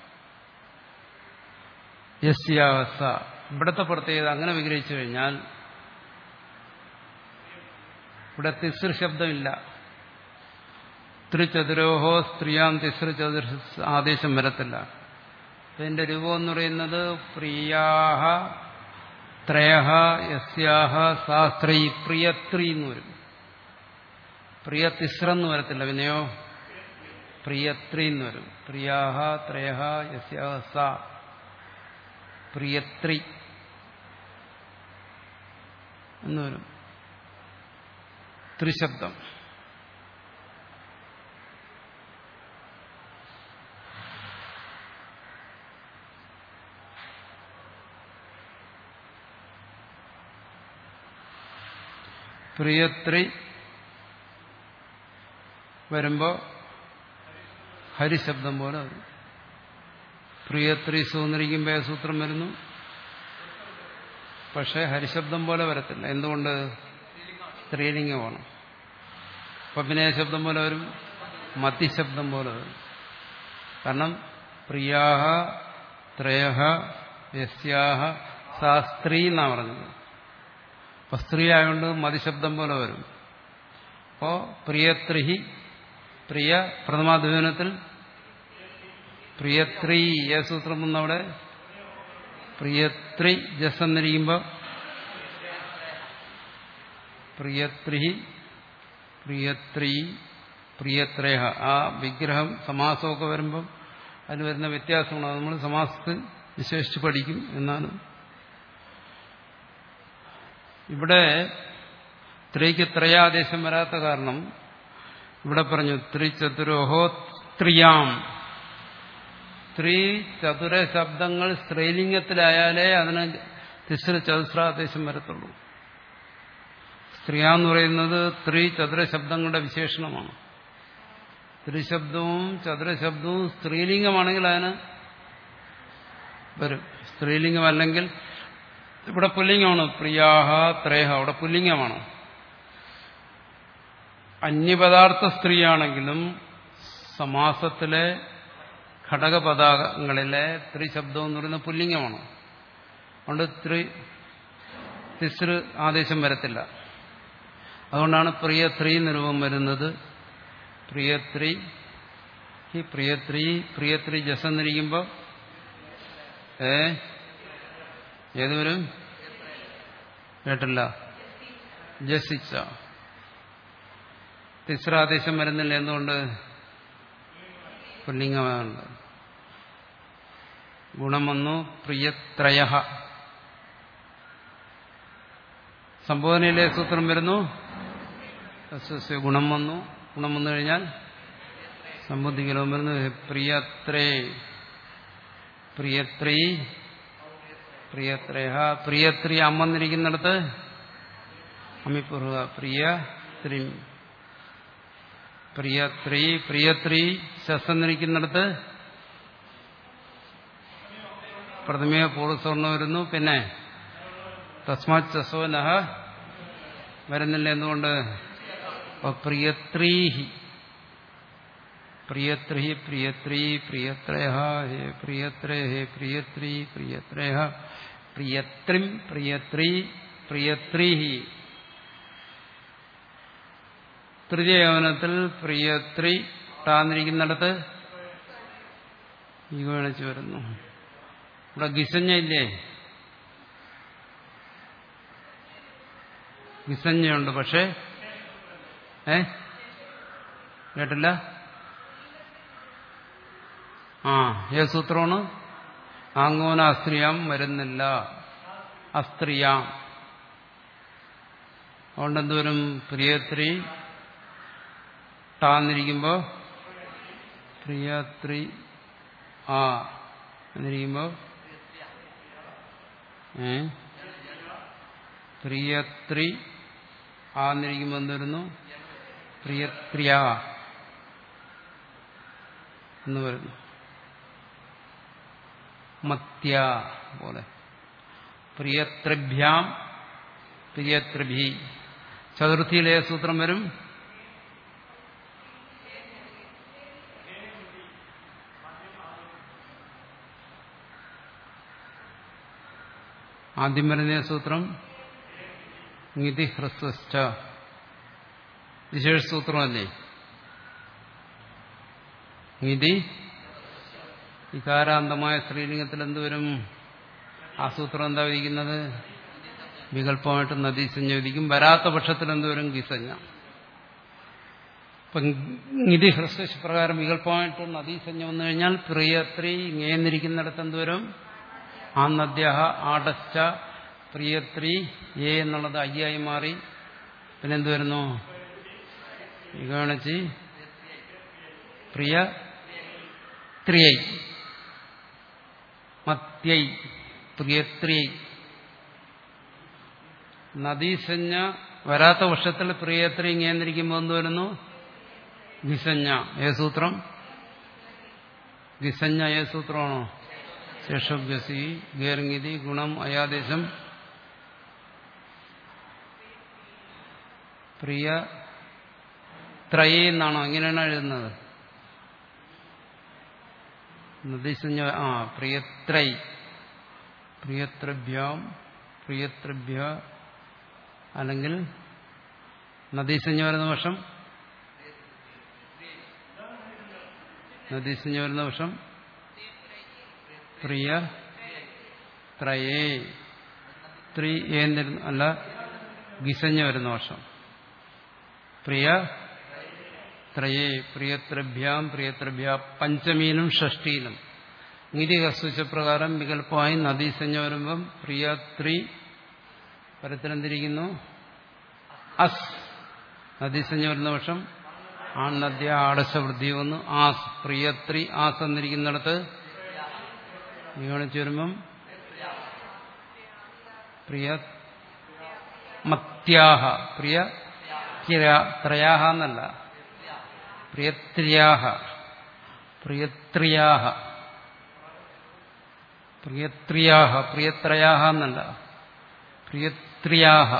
യസ്യാഹ സ ഇവിടുത്തെ പ്രത്യേകത അങ്ങനെ വിഗ്രഹിച്ചു കഴിഞ്ഞാൽ ഇവിടെ തിസ്ര ശബ്ദമില്ല ത്രിചതുരോഹോ സ്ത്രീയാം തിസ്ര ചതുർ ആദേശം വരത്തില്ല ഇതിന്റെ രൂപം എന്ന് പറയുന്നത് പ്രിയാഹ ത്രയഹ യസ്യാഹ സാസ്ത്രീ പ്രിയത്രി എന്ന് വരും പ്രിയ തിസ്ര എന്ന് വരത്തില്ല പിന്നെയോ പ്രിയത്രി എന്ന് വരും പ്രിയാഹ ത്രയഹ യസ്യാഹ സ പ്രിയത്രി എന്ന് വരും ത്രിശബ്ദം പ്രിയത്രി വരുമ്പോ ഹരിശബ്ദം പോലെ വരും പ്രിയത്രി സൂന്നിരിക്കുമ്പോ സൂത്രം വരുന്നു പക്ഷെ ഹരിശബ്ദം പോലെ വരത്തില്ല എന്തുകൊണ്ട് സ്ത്രീലിംഗമാണ് അപ്പം പിന്നെ ഏത് ശബ്ദം പോലെ വരും മത്തിശബ്ദം പോലെ വരും കാരണം പ്രിയാഹ ത്രയഹ യസ്യാഹ സാ സ്ത്രീ എന്നാ പറഞ്ഞത് അപ്പൊ സ്ത്രീ ആയതുകൊണ്ട് മതിശബ്ദം പോലെ വരും അപ്പോ പ്രിയത്രിഹി പ്രിയ പ്രഥമാധ്യാനത്തിൽ പ്രിയത്രി ഏ സൂത്രം എന്നവിടെ പ്രിയത്രി ജസ് എന്നിരിക്കുമ്പോൾ പ്രിയത്രി പ്രിയത്രി പ്രിയത്രയ ആ വിഗ്രഹം സമാസമൊക്കെ വരുമ്പം അതിന് വരുന്ന വ്യത്യാസമാണ് അത് നമ്മൾ സമാസത്തിൽ വിശേഷിച്ച് പഠിക്കും എന്നാലും ഇവിടെ സ്ത്രീക്ക് ത്രയാദേശം വരാത്ത കാരണം ഇവിടെ പറഞ്ഞു ത്രിചതുരോഹോ സ്ത്രീയാം സ്ത്രീ ചതുര ശബ്ദങ്ങൾ സ്ത്രീലിംഗത്തിലായാലേ അതിന് തിസ്ര ചതുസ്രാദേശം വരത്തുള്ളൂ സ്ത്രീയാന്ന് പറയുന്നത് ത്രി ചതുര ശബ്ദങ്ങളുടെ വിശേഷണമാണ് ത്രിശബ്ദവും ചതുരശബ്ദവും സ്ത്രീലിംഗമാണെങ്കിൽ അതിന് വരും സ്ത്രീലിംഗമല്ലെങ്കിൽ ഇവിടെ പുല്ലിംഗമാണ് പ്രിയാഹ ത്രേഹ അവിടെ പുല്ലിംഗമാണ് അന്യപദാർത്ഥ സ്ത്രീയാണെങ്കിലും സമാസത്തിലെ ഘടകപദാകങ്ങളിലെ ത്രിശബ്ദം എന്ന് പറയുന്ന പുല്ലിംഗമാണ് അതുകൊണ്ട് ത്രി തിസ്ര് ആദേശം വരത്തില്ല അതുകൊണ്ടാണ് പ്രിയത്രി നിരൂപം വരുന്നത് പ്രിയത്രി ഈ പ്രിയത്രി പ്രിയത്രി ജസന്നിരിക്കുമ്പോൾ ഏ ഏത് വരും കേട്ടില്ല ജസിച്ച തിസ്രാദേശം വരുന്നില്ല എന്തുകൊണ്ട് പുല്ലിംഗമുണ്ട് ഗുണം വന്നു പ്രിയത്രയ സംബോധനയിലെ സൂത്രം വരുന്നു ഗുണം വന്നു ഗുണം വന്നു കഴിഞ്ഞാൽ സമ്പുദ്ധിക്കലവും വരുന്നു പ്രിയത്രേ പ്രിയത്രീ പ്രിയത്രയ പ്രിയത്രി അമ്മന്നിരിക്കുന്നിടത്ത് അമ്മിപ്പുറുക പ്രിയ ത്രി പ്രിയത്രി പ്രിയത്രി ശസ്സന്നിരിക്കുന്നിടത്ത് പ്രഥമയ പൂർവ്വസ്വർണ്ണം വരുന്നു പിന്നെ തസ്മാത് ചസോനഹ വരുന്നില്ല എന്തുകൊണ്ട് പ്രിയത്രീഹി പ്രിയത്രി പ്രിയത്രി പ്രിയത്രയ ഹേ പ്രിയത്രേ ഹേ പ്രിയത്രി പ്രിയത്രയ പ്രിയത്രിം പ്രിയത്രി പ്രിയത്രീഹി തൃതീയവനത്തിൽ പ്രിയത്രി ടാന്നിരിക്കുന്നിടത്ത് ഈ വേണിച്ച് വരുന്നു ഇവിടെ ഗിസഞ്ഞ ഇല്ലേ ഗിസഞ്ഞയുണ്ട് പക്ഷേ ഏ കേട്ടില്ല ആ ഏത് സൂത്രമാണ് ആങ്ങോന അസ്ത്രീയാം വരുന്നില്ല അസ്ത്രീയാം അതുകൊണ്ട് എന്തോരും പ്രിയത്രി ടാന്നിരിക്കുമ്പോ പ്രിയത്രി ആ എന്നിരിക്കുമ്പോ ഏ പ്രിയത്രി ആന്നിരിക്കുമ്പോ എന്തുവരുന്നു പ്രിയത്രിയ എന്ന് വരുന്നു മത്യ പോലെ പ്രിയത്രിഭ്യാം പ്രിയത്രിഭി ചതുർത്ഥിയിലെ സൂത്രം വരും ആദ്യം വരുന്ന സൂത്രം നിധി ഹ്രസ്വസ്ഥ വിശേഷ സൂത്രമല്ലേ നിധി വികാരാന്തമായ സ്ത്രീലിംഗത്തിൽ എന്തുവരും ആ സൂത്രം എന്താ വിധിക്കുന്നത് വികല്പമായിട്ട് നദീസഞ്ജ വിധിക്കും വരാത്ത പക്ഷത്തിൽ എന്തുവരും ഗിസഞ്ജ ഇപ്പം നിധി ഹ്രസ്വ പ്രകാരം വികല്പമായിട്ട് നദീസഞ്ജ വന്നു കഴിഞ്ഞാൽ പ്രിയത്രി ഇങ്ങേന്നിരിക്കുന്നിടത്ത് എന്തുവരും ആ നദ്യ ആടച്ച പ്രിയത്രി എ എന്നുള്ളത് അയ്യായി മാറി പിന്നെ എന്ത് വരുന്നു ഇകാണിച്ച് പ്രിയ ത്രിയൈ മത്യൈ പ്രിയത്രിയൈ നദീസഞ്ജ വരാത്ത വർഷത്തിൽ പ്രിയത്രി ഇങ്ങേന്നിരിക്കുമ്പോൾ എന്ത് വരുന്നു ഗിസഞ്ജ ഏ സൂത്രം ഗിസഞ്ജ ഏ സൂത്രമാണോ ശേഷഭ്യസി ഗേർങ്ങിതി ഗുണം അയാദേശം പ്രിയ ത്രയേ എന്നാണോ എങ്ങനെയാണ് എഴുതുന്നത് നദീസഞ്ജ ആ പ്രിയത്രൈ പ്രിയത്രഭ്യാം പ്രിയത്രഭ്യ അല്ലെങ്കിൽ നദീസഞ്ജ വരുന്ന വർഷം നദീസഞ്ജ വരുന്ന വർഷം പ്രിയ ത്രയേ ത്രീ ഏന്നിരുന്നു അല്ല ഗിസഞ്ഞ വരുന്ന വർഷം പ്രിയ ത്രയേ പ്രിയത്രഭ്യാം പ്രിയത്രഭ്യ പഞ്ചമീനും ഷഷ്ടിയിലും നീതി കസ്തുശപ്രകാരം വികല്പമായി നദീസഞ്ജ വരുമ്പം പ്രിയ ത്രീ പരത്തിനെന്തിരിക്കുന്നു അസ് നദീസഞ്ജ വരുന്ന വർഷം ആൺ നദ്യ ആടശ വൃദ്ധി വന്നു ആസ് പ്രിയത്രി ആസ് എന്നിരിക്കുന്നിടത്ത് കാണിച്ചു വരുമ്പം പ്രിയ മത്യാഹ പ്രിയ ത്രയാഹ എന്നല്ല പ്രിയത്രിയാഹ പ്രിയത്രിയാഹ പ്രിയത്രിയാഹ പ്രിയത്രയാഹ എന്നല്ല പ്രിയത്രിയാഹ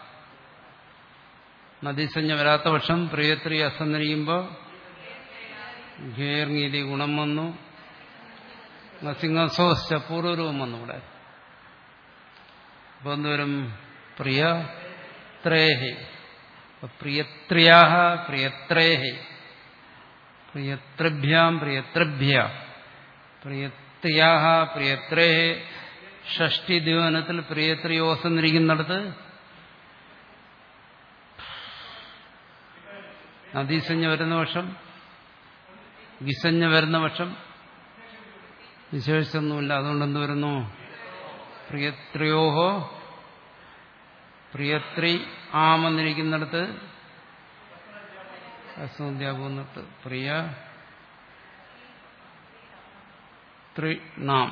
നദീസഞ്ജ വരാത്ത പക്ഷം പ്രിയത്രി അസന്നിരിക്കുമ്പോൾ ഘേർങ്ങീതി ഗുണം വന്നു സിംഹസോസ്റ്റ പൂർവരൂപം വന്നു ഇവിടെ അപ്പൊ എന്തോരും പ്രിയ ത്രേഹി പ്രിയത്രിയാഹ പ്രിയത്രേഹി പ്രിയത്രഭ്യാം പ്രിയത്രഭ്യ പ്രിയത്രിയാഹ പ്രിയത്രേഹി ഷഷ്ടി ദിവനത്തിൽ പ്രിയത്രിയോസന്നിരിക്കുന്നിടത്ത് നദീസഞ്ജ വരുന്ന വർഷം ഗിസഞ്ജ വരുന്ന വർഷം വിശേഷിച്ചൊന്നുമില്ല അതുകൊണ്ട് എന്ത് വരുന്നു പ്രിയത്രയോഹോ പ്രിയത്രി ആമെന്നിരിക്കുന്നിടത്ത് അസോദ്യാപൂന്നിട്ട് പ്രിയ ത്രിനാം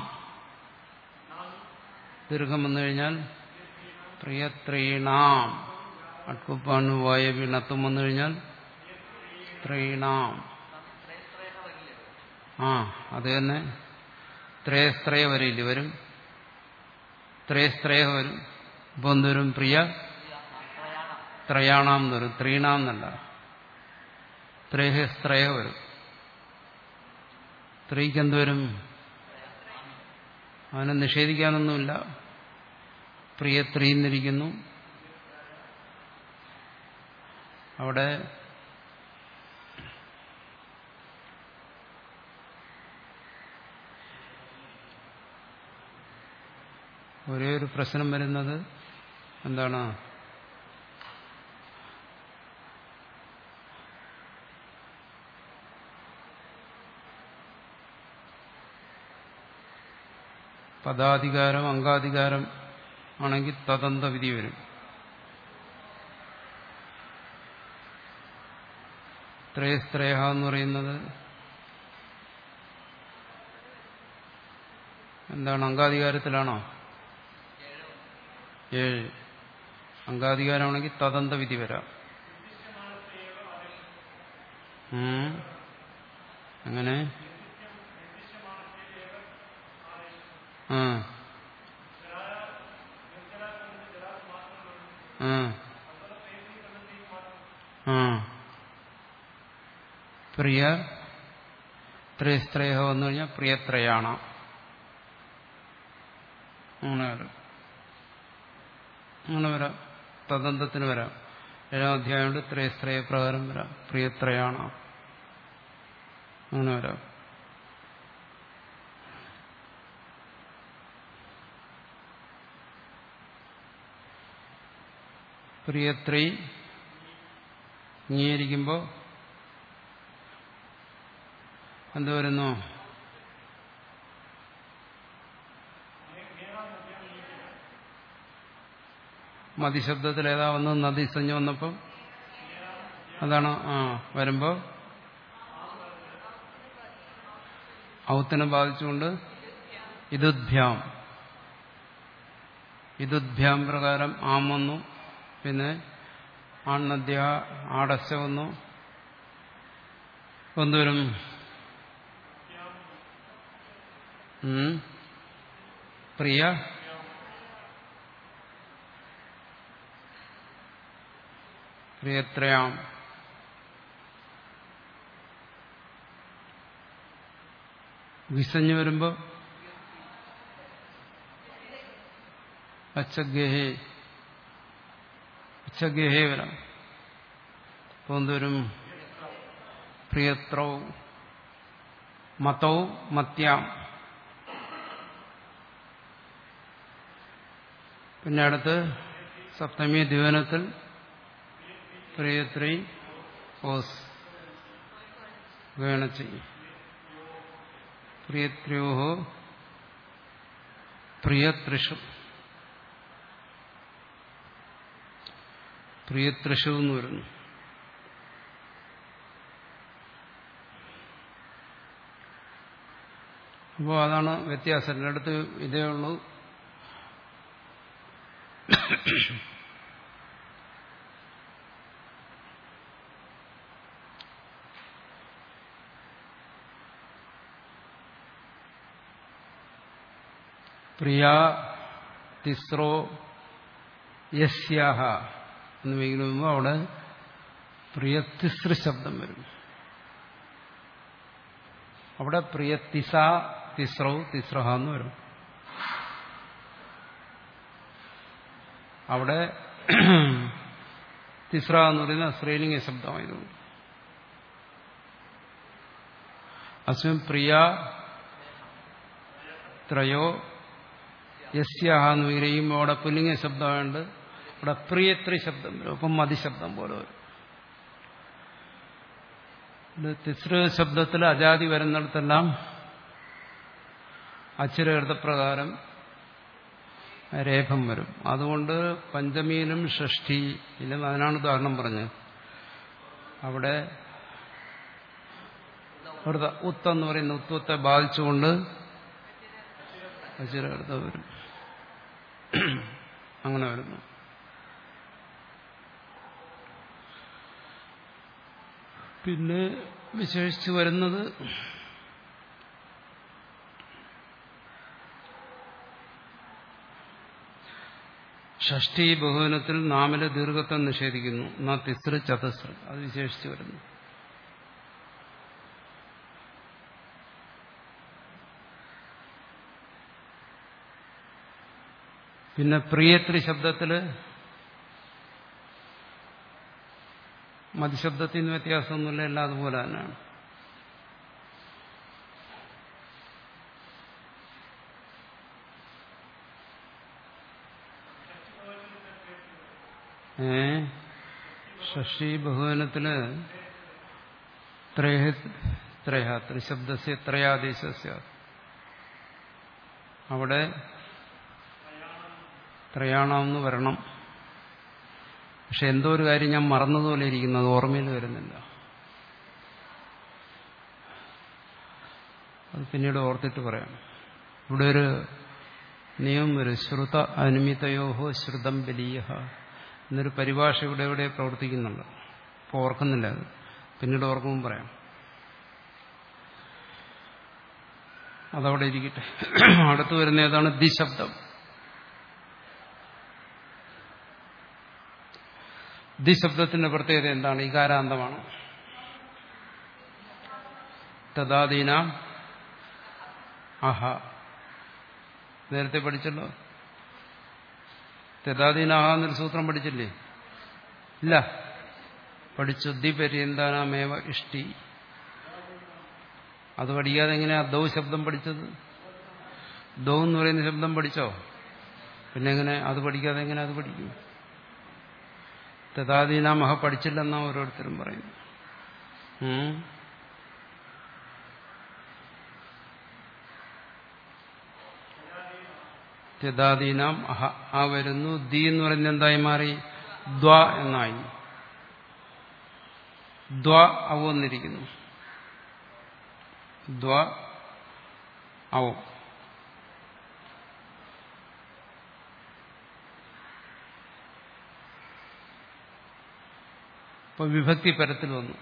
ദീർഘം വന്നു കഴിഞ്ഞാൽ പ്രിയത്രീണാം അട്കുപ്പാണ് വായ വീണത്തും വന്നു കഴിഞ്ഞാൽ ത്രീണാം ആ അത് തന്നെ ത്രയസ്ത്രയ വരില്ല വരും ത്രയസ്ത്രയ വരും ഇപ്പൊ എന്തുവരും പ്രിയ ത്രയാണാം എന്ന് വരും ത്രീണാം എന്നല്ല ത്രേഹസ്ത്രയ വരും സ്ത്രീക്ക് എന്തുവരും അവനെ നിഷേധിക്കാനൊന്നുമില്ല പ്രിയ ത്രീന്നിരിക്കുന്നു അവിടെ ഒരേ ഒരു പ്രശ്നം വരുന്നത് എന്താണ് പദാധികാരം അംഗാധികാരം ആണെങ്കിൽ തദന്ത വിധി വരും ത്രയസ്ത്രേഹ എന്ന് പറയുന്നത് എന്താണ് അംഗാധികാരത്തിലാണോ ഏഴ് അംഗാധികാരമാണെങ്കിൽ തദന്ത വിധി വരാം ഉം. അങ്ങനെ ആ ആ ആ പ്രിയ ത്രയസ്ത്രേഹ വന്നു കഴിഞ്ഞാൽ പ്രിയത്രയാണ് അങ്ങനെ വരാം അങ്ങനെ വരാം തദന്തത്തിന് വരാം ഏഴാം അധ്യായം കൊണ്ട് ത്രയസ്ത്രയ പ്രകാരം വരാം പ്രിയത്രയാണ് അങ്ങനെ വരാം പ്രിയത്രി അംഗീകരിക്കുമ്പോൾ എന്ത് വരുന്നു മതിശബ്ദത്തിൽ ഏതാ വന്ന് നദി സഞ്ജ വന്നപ്പം അതാണ് ആ വരുമ്പോ ഔത്തിനെ ബാധിച്ചുകൊണ്ട് ഇതുദ്ഭ്യാം ഇതുദ്ഭ്യാം പ്രകാരം ആം വന്നു പിന്നെ ആണ്ണദ്യ ആടച്ച വന്നു എന്തുവരും ഉം. പ്രിയ പ്രിയത്രയാം വിസഞ്ഞ് വരുമ്പോ അച്ചഗേഹേ അച്ചഗേഹേ വരാം അപ്പോൾ എന്തോരും പ്രിയത്രൗ മതൗ മത്യാം പിന്നെ അടുത്ത് സപ്തമി ദിവനത്തിൽ പ്രിയത്രി ഓസ് വേണച്ചി പ്രിയത്രിയോ പ്രിയത്രിഷു പ്രിയത്രിഷു എന്ന് വരുന്നു അപ്പോൾ അതാണ് വ്യത്യാസം രണ്ടിടത്ത് ഇതേ ഉള്ളൂ പ്രിയ തിസ്രോ യസ്യാഹ എന്ന് വയ്ക്കുമ്പോൾ അവിടെ പ്രിയതിസൃ ശബ്ദം വരും അവിടെ പ്രിയതിസ തിസ്രോ തിസ്രഹ എന്ന് വരും അവിടെ തിസ്ര എന്ന് പറയുന്ന സ്ത്രീലിംഗ ശബ്ദമായതുകൊണ്ട് അസ്മിൻ പ്രിയ ത്രയോ യസ്യാഹ എന്ന് വിഗ്രഹിക്കുമ്പോൾ അവിടെ പുല്ലിംഗ ശബ്ദമായുണ്ട് അവിടെ പ്രിയത്രി ശബ്ദം വരും അപ്പം മതിശബ്ദം പോലെ വരും ഇത് തിസ്ര ശബ്ദത്തിൽ അജാതി വരുന്നിടത്തെല്ലാം അച്ചുരകൃതപ്രകാരം രേഖം വരും അതുകൊണ്ട് പഞ്ചമിയിലും ഷഷ്ടിയിലും അതിനാണ് ഉദാഹരണം പറഞ്ഞത് അവിടെ വൃത ഉത്ത് എന്ന് പറയുന്ന ഉത്വത്തെ ബാധിച്ചുകൊണ്ട് അച്ചുരകൃത വരും അങ്ങനെ വരുന്നു പിന്നെ വിശേഷിച്ച് വരുന്നത് ഷഷ്ടി ബഹുവനത്തിൽ നാമിലെ ദീർഘത്വം നിഷേധിക്കുന്നു എന്നാ തിസ്ര ചതസ്ര അത് വിശേഷിച്ച് വരുന്നു പിന്നെ പ്രിയത്രി ശബ്ദത്തില് മതിശബ്ദത്തിൽ നിന്ന് വ്യത്യാസമൊന്നുമില്ല എല്ലാം അതുപോലെ തന്നെയാണ് ഏ ഷഷി ബഹുവനത്തില് ത്രേഹ ത്രേഹ ത്രിശബ്ദസ്യ ത്രയാദേശസ്യ അവിടെ ത്രയാണമെന്ന് വരണം പക്ഷെ എന്തോ ഒരു കാര്യം ഞാൻ മറന്നതുപോലെ ഇരിക്കുന്നത് ഓർമ്മയിൽ വരുന്നില്ല അത് പിന്നീട് ഓർത്തിട്ട് പറയാം ഇവിടെ ഒരു നിയമം വരും ശ്രുത അനുമിതയോഹോ ശ്രുതം ബലീയ എന്നൊരു പരിഭാഷ ഇവിടെ ഇവിടെ പ്രവർത്തിക്കുന്നുണ്ട് അപ്പോൾ ഓർക്കുന്നില്ല അത് പിന്നീട് ഓർക്കുമ്പോൾ പറയാം അതവിടെ ഇരിക്കട്ടെ അടുത്ത് വരുന്ന ഏതാണ് ദിശബ്ദം ദിശബ്ദത്തിന്റെ പ്രത്യേകത എന്താണ് ഇകാരാന്തമാണ് തദാദീന അഹ നേരത്തെ പഠിച്ചല്ലോ തദാദീനാഹ എന്നൊരു സൂത്രം പഠിച്ചില്ലേ ഇല്ല പഠിച്ചു ദിപര്യന്താനാമേവ ഇഷ്ടി അത് പഠിക്കാതെ എങ്ങനെയാ ദൗ ശബ്ദം പഠിച്ചത് ദൗ എന്ന് പറയുന്ന ശബ്ദം പഠിച്ചോ പിന്നെ എങ്ങനെ അത് പഠിക്കാതെ എങ്ങനെ അത് പഠിക്കും തഥാദീനാമഹ പഠിച്ചില്ലെന്നാ ഓരോരുത്തരും പറയുന്നു ത്യദാദീനാം അഹ ആ വരുന്നു ദി എന്ന് പറയുന്നത് എന്തായി മാറി ദ്വ എന്നായി ദ്വ അവന്നിരിക്കുന്നു ദ്വ അവം ഇപ്പൊ വിഭക്തി പരത്തിൽ വന്നു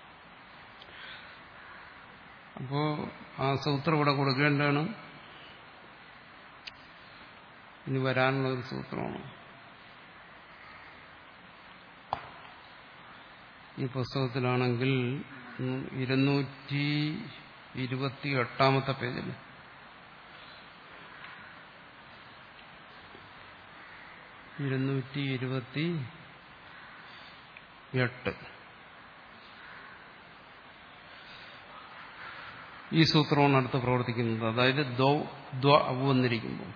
അപ്പോ ആ സൂത്രം ഇവിടെ കൊടുക്കേണ്ടതാണ് ഇനി വരാനുള്ള ഒരു സൂത്രമാണ് ഈ പുസ്തകത്തിലാണെങ്കിൽ ഇരുന്നൂറ്റി ഇരുപത്തി എട്ടാമത്തെ പേജിൽ ഇരുന്നൂറ്റി ഇരുപത്തി എട്ട് ഈ സൂത്രമാണ് അടുത്ത് പ്രവർത്തിക്കുന്നത് അതായത് ദ്വ ദ്വ അവ വന്നിരിക്കുമ്പോൾ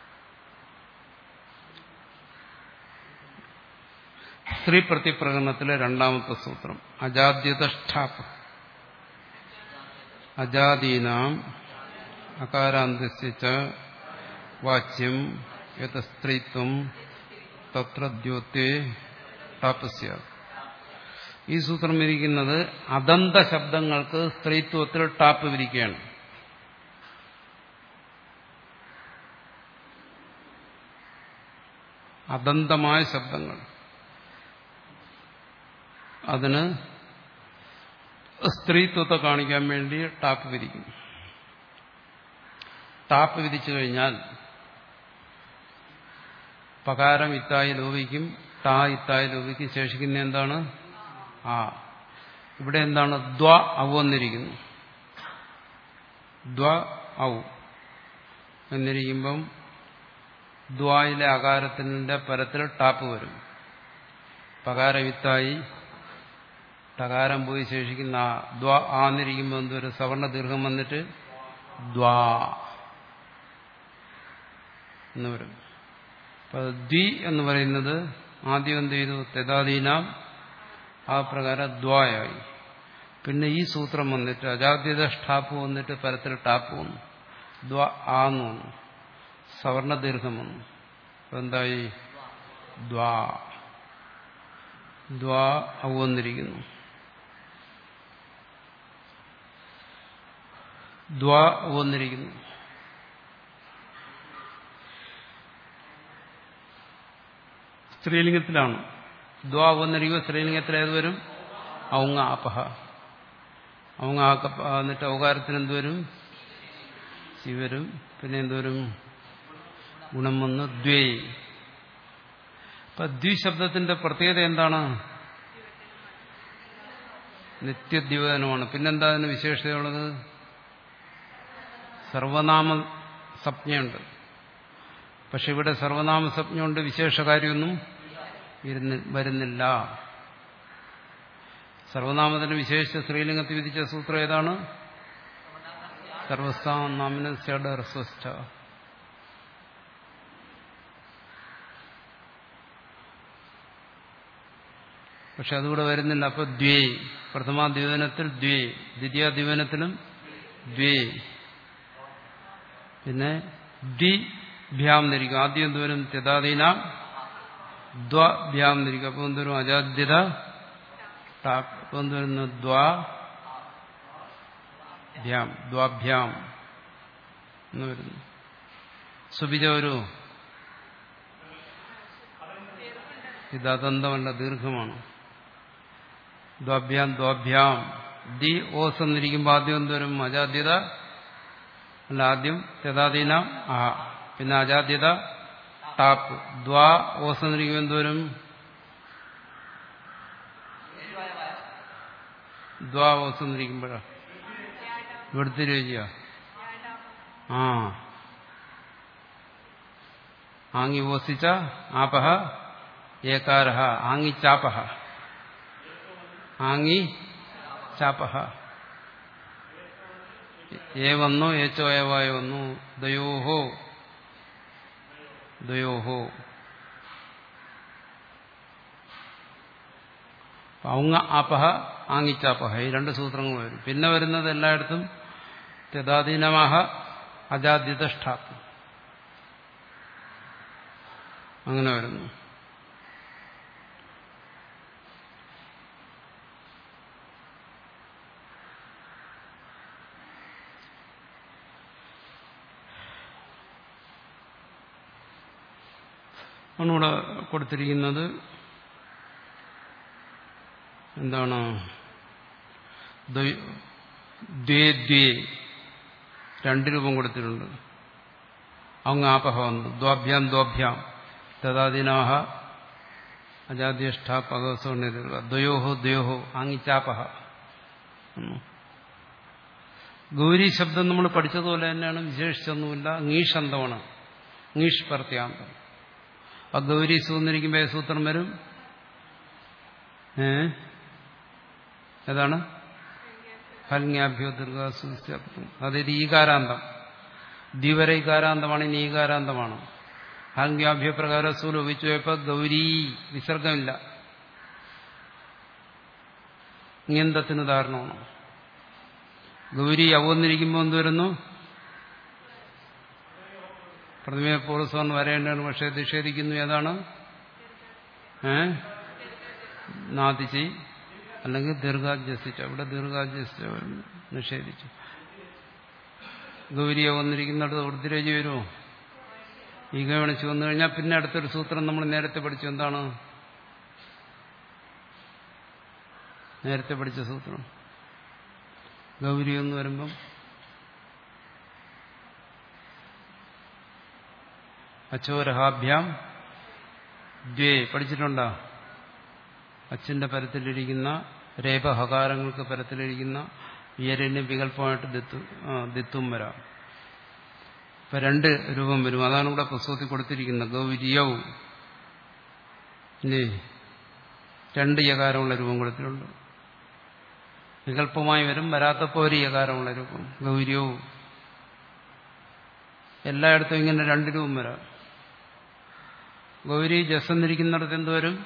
സ്ത്രീ പ്രതിപ്രകടനത്തിലെ രണ്ടാമത്തെ സൂത്രം അജാദ്യതഷ്ടാപ് അജാദീനാം അകാരാന്തസ്യ വാച്യം യഥ സ്ത്രീത്വം തത്ര ദ്യോത്യേ ടാപസ്യ ഈ സൂത്രം വിരിക്കുന്നത് അദന്ത ശബ്ദങ്ങൾക്ക് സ്ത്രീത്വത്തിൽ ടാപ്പ് വിരിക്കുകയാണ് അദന്തമായ ശബ്ദങ്ങൾ അതിന് സ്ത്രീത്വത്തെ കാണിക്കാൻ വേണ്ടി ടാപ്പ് വിരിക്കും ടാപ്പ് വിരിച്ചു കഴിഞ്ഞാൽ പകാരം ഇത്തായി ലോപിക്കും ടാ ഇത്തായി ലോപിക്കും ശേഷിക്കുന്ന എന്താണ് ആ ഇവിടെ എന്താണ് ദ്വ ഔ എന്നിരിക്കുന്നു ദ്വ ഔ എന്നിരിക്കുമ്പം ദ്വായിലെ അകാരത്തിന്റെ പരത്തിൽ ടാപ്പ് വരും പകാരവിത്തായി ടകാരം പോയി ശേഷിക്കുന്ന ആ ദ്വ ആന്നിരിക്കുമ്പോൾ എന്തൊരു സവർണ ദീർഘം വന്നിട്ട് ദ്വാ എന്ന് വരും അപ്പൊ ദ്വി എന്ന് പറയുന്നത് ആദ്യം എന്ത് ചെയ്തു തെതാദീനാം ആ പ്രകാരം ദ്വായായി പിന്നെ ഈ സൂത്രം വന്നിട്ട് അജാദ്യത ഷ്ടാപ്പ് വന്നിട്ട് പരത്തിൽ ടാപ്പ് വന്നു ദ്വ ആന്ന് വന്നു സവർണ ദീർഘം വന്നു അപ്പൊ എന്തായി ദ്വാ ദ്വാ ഔ വന്നിരിക്കുന്നു ദ്വാ വന്നിരിക്കുന്നു സ്ത്രീലിംഗത്തിലാണ് ദ്വാ വന്നിരിക്കുമ്പോൾ സ്ത്രീലിംഗത്തിൽ ഏത് വരും ഔങ്ങ അപഹ ഔങ്ങ ആക്ക എന്നിട്ട് ഔകാരത്തിന് എന്തുവരും സി വരും പിന്നെ എന്തുവരും ഗുണം വന്ന് ദ്വേ അപ്പൊ ദ്വിശബ്ദത്തിന്റെ പ്രത്യേകത എന്താണ് നിത്യദ്യോതനമാണ് പിന്നെന്താ അതിന് വിശേഷതയുള്ളത് സർവനാമ സംജ്ഞയുണ്ട് പക്ഷെ ഇവിടെ സർവനാമ സംജ്ഞയുണ്ട് വിശേഷ കാര്യമൊന്നും വരുന്നില്ല സർവനാമത്തിന് വിശേഷിച്ച സ്ത്രീലിംഗത്തിൽ വിധിച്ച സൂത്രം ഏതാണ് സർവസ്ഥാനാമിന് സ്യഡർസ്വസ്ഥ പക്ഷെ അതുകൂടെ വരുന്നില്ല അപ്പൊ ദ്വേ പ്രഥമാ ദ്വീപനത്തിൽ ദ്വേ ദ്വിതീയ ദ്വീപനത്തിലും ദ്വേ പിന്നെ ദ്വി ഭ്യാം ധരിക്കും ആദ്യം എന്തോരും തെതാദീന ദ്വഭ്യാം ധരിക്കും അപ്പൊ എന്തോരും അജാദ്യത അപ്പൊ എന്തോരുന്നു ദ്വാ ഭ്യാം ദ്വാഭ്യാം എന്ന് വരുന്നു സുബിജ ഒരു ഇത് അതന്തമല്ല ദീർഘമാണ് ദ്വാഭ്യാം ദ്വാഭ്യാം ദി ഓസ് എന്നിരിക്കുമ്പോൾ ആദ്യം എന്തോരും അജാദ്യത അല്ല ആദ്യം തെതാദീന ആ പിന്നെ അജാദ്യത ടാപ്പ് ദ്വാ ഓസ് എന്നിരിക്കുമ്പോൾ എന്തോരും ദ്വാ ഓസ് എന്നിരിക്കുമ്പോഴാ ഇവിടുത്തെ രചിയ ആ ആങ്ങി ഓസിച്ച ആപഹ ഏകാര ആങ്ങി ചാപഹ ആങ്ങി ചാപഹ ഏ വന്നോ ഏച്ചോ ഏവായ വന്നു ദയോഹോ ദയോഹോ ഔങ്ങ ആപഹ ആങ്ങിച്ചാപ്പഹ ഈ രണ്ട് സൂത്രങ്ങൾ വരും പിന്നെ വരുന്നത് എല്ലായിടത്തും തെതാധീനമാഹ അജാദ്യതഷ്ടാപ്പ് അങ്ങനെ വരുന്നു ഒന്നുകൂടെ കൊടുത്തിരിക്കുന്നത് എന്താണ് ദ്വേ ദ്വേ രണ്ട് രൂപം കൊടുത്തിട്ടുണ്ട് അങ്ങ് ആപഹ വന്നു ദ്വാഭ്യാം ദ്വാഭ്യാം തഥാദിനാഹ അജാദ്യഷ്ഠ പകവസോണ്യതകൾ ദ്വയോഹോ ദ്വയോഹോ ആങ്ങിച്ചാപഹ ഗൗരി ശബ്ദം നമ്മൾ പഠിച്ചതുപോലെ തന്നെയാണ് വിശേഷിച്ചൊന്നുമില്ല ngീഷന്തമാണ് ngീഷ് പ്രത്യാന്തം ആ ഗൗരി സൂന്നിരിക്കുമ്പോൾ ഏത് സൂത്രം വരും ഏ ഏതാണ് ഹൽങ്യാഭ്യോ ദീർഘാസു അതായത് ഈകാരാന്തം ദ്വിവര ഈകാരാന്തമാണ് ഇനി ഈകാരാന്തമാണ് ഹൽങ്യാഭ്യ പ്രകാരം സൂൽ ഉപയോഗിച്ചു പോയപ്പോൾ ഗൗരി വിസർഗമില്ല ഇങ്ങന്തത്തിന് ഉദാഹരണമാണ് ഗൗരി അവന്നിരിക്കുമ്പോൾ എന്ത് വരുന്നു പ്രതിമയെ പൂർവ്വസ്വം വരേണ്ടതാണ് പക്ഷെ നിഷേധിക്കുന്നു ഏതാണ് ഏ നാദിച്ച് അല്ലെങ്കിൽ ദീർഘാജസിച്ചു അവിടെ ദീർഘാജസിച്ച നിഷേധിച്ചു ഗൗരിയെ വന്നിരിക്കുന്നിടത്ത് വൃത്തിരജി വരുമോ ഈ ഗവണിച്ച് വന്നു കഴിഞ്ഞാൽ പിന്നെ അടുത്തൊരു സൂത്രം നമ്മൾ നേരത്തെ പഠിച്ചു എന്താണ് നേരത്തെ പഠിച്ച സൂത്രം ഗൗരി എന്ന് വരുമ്പം അച്ചോരഹാഭ്യാം ദ്വേ പഠിച്ചിട്ടുണ്ടോ അച്ഛന്റെ പരത്തിലിരിക്കുന്ന രേപഹകാരങ്ങൾക്ക് പരത്തിലിരിക്കുന്ന വിയരന് വികല്പമായിട്ട് ദിത്തു ദിത്തും വരാം ഇപ്പൊ രണ്ട് രൂപം വരും അതാണ് ഇവിടെ പുസ്തകത്തിൽ കൊടുത്തിരിക്കുന്നത് ഗൗരിയൗ ഇനി രണ്ട് യകാരമുള്ള രൂപം കൊടുത്തിട്ടുണ്ട് വികല്പമായി വരും വരാത്തപ്പോ ഒരു യകാരമുള്ള രൂപം ഗൗരിയവും എല്ലായിടത്തും ഇങ്ങനെ രണ്ട് രൂപം വരാം ഗൗരി ജസ് എന്നിരിക്കുന്നിടത്ത് എന്ത് വരും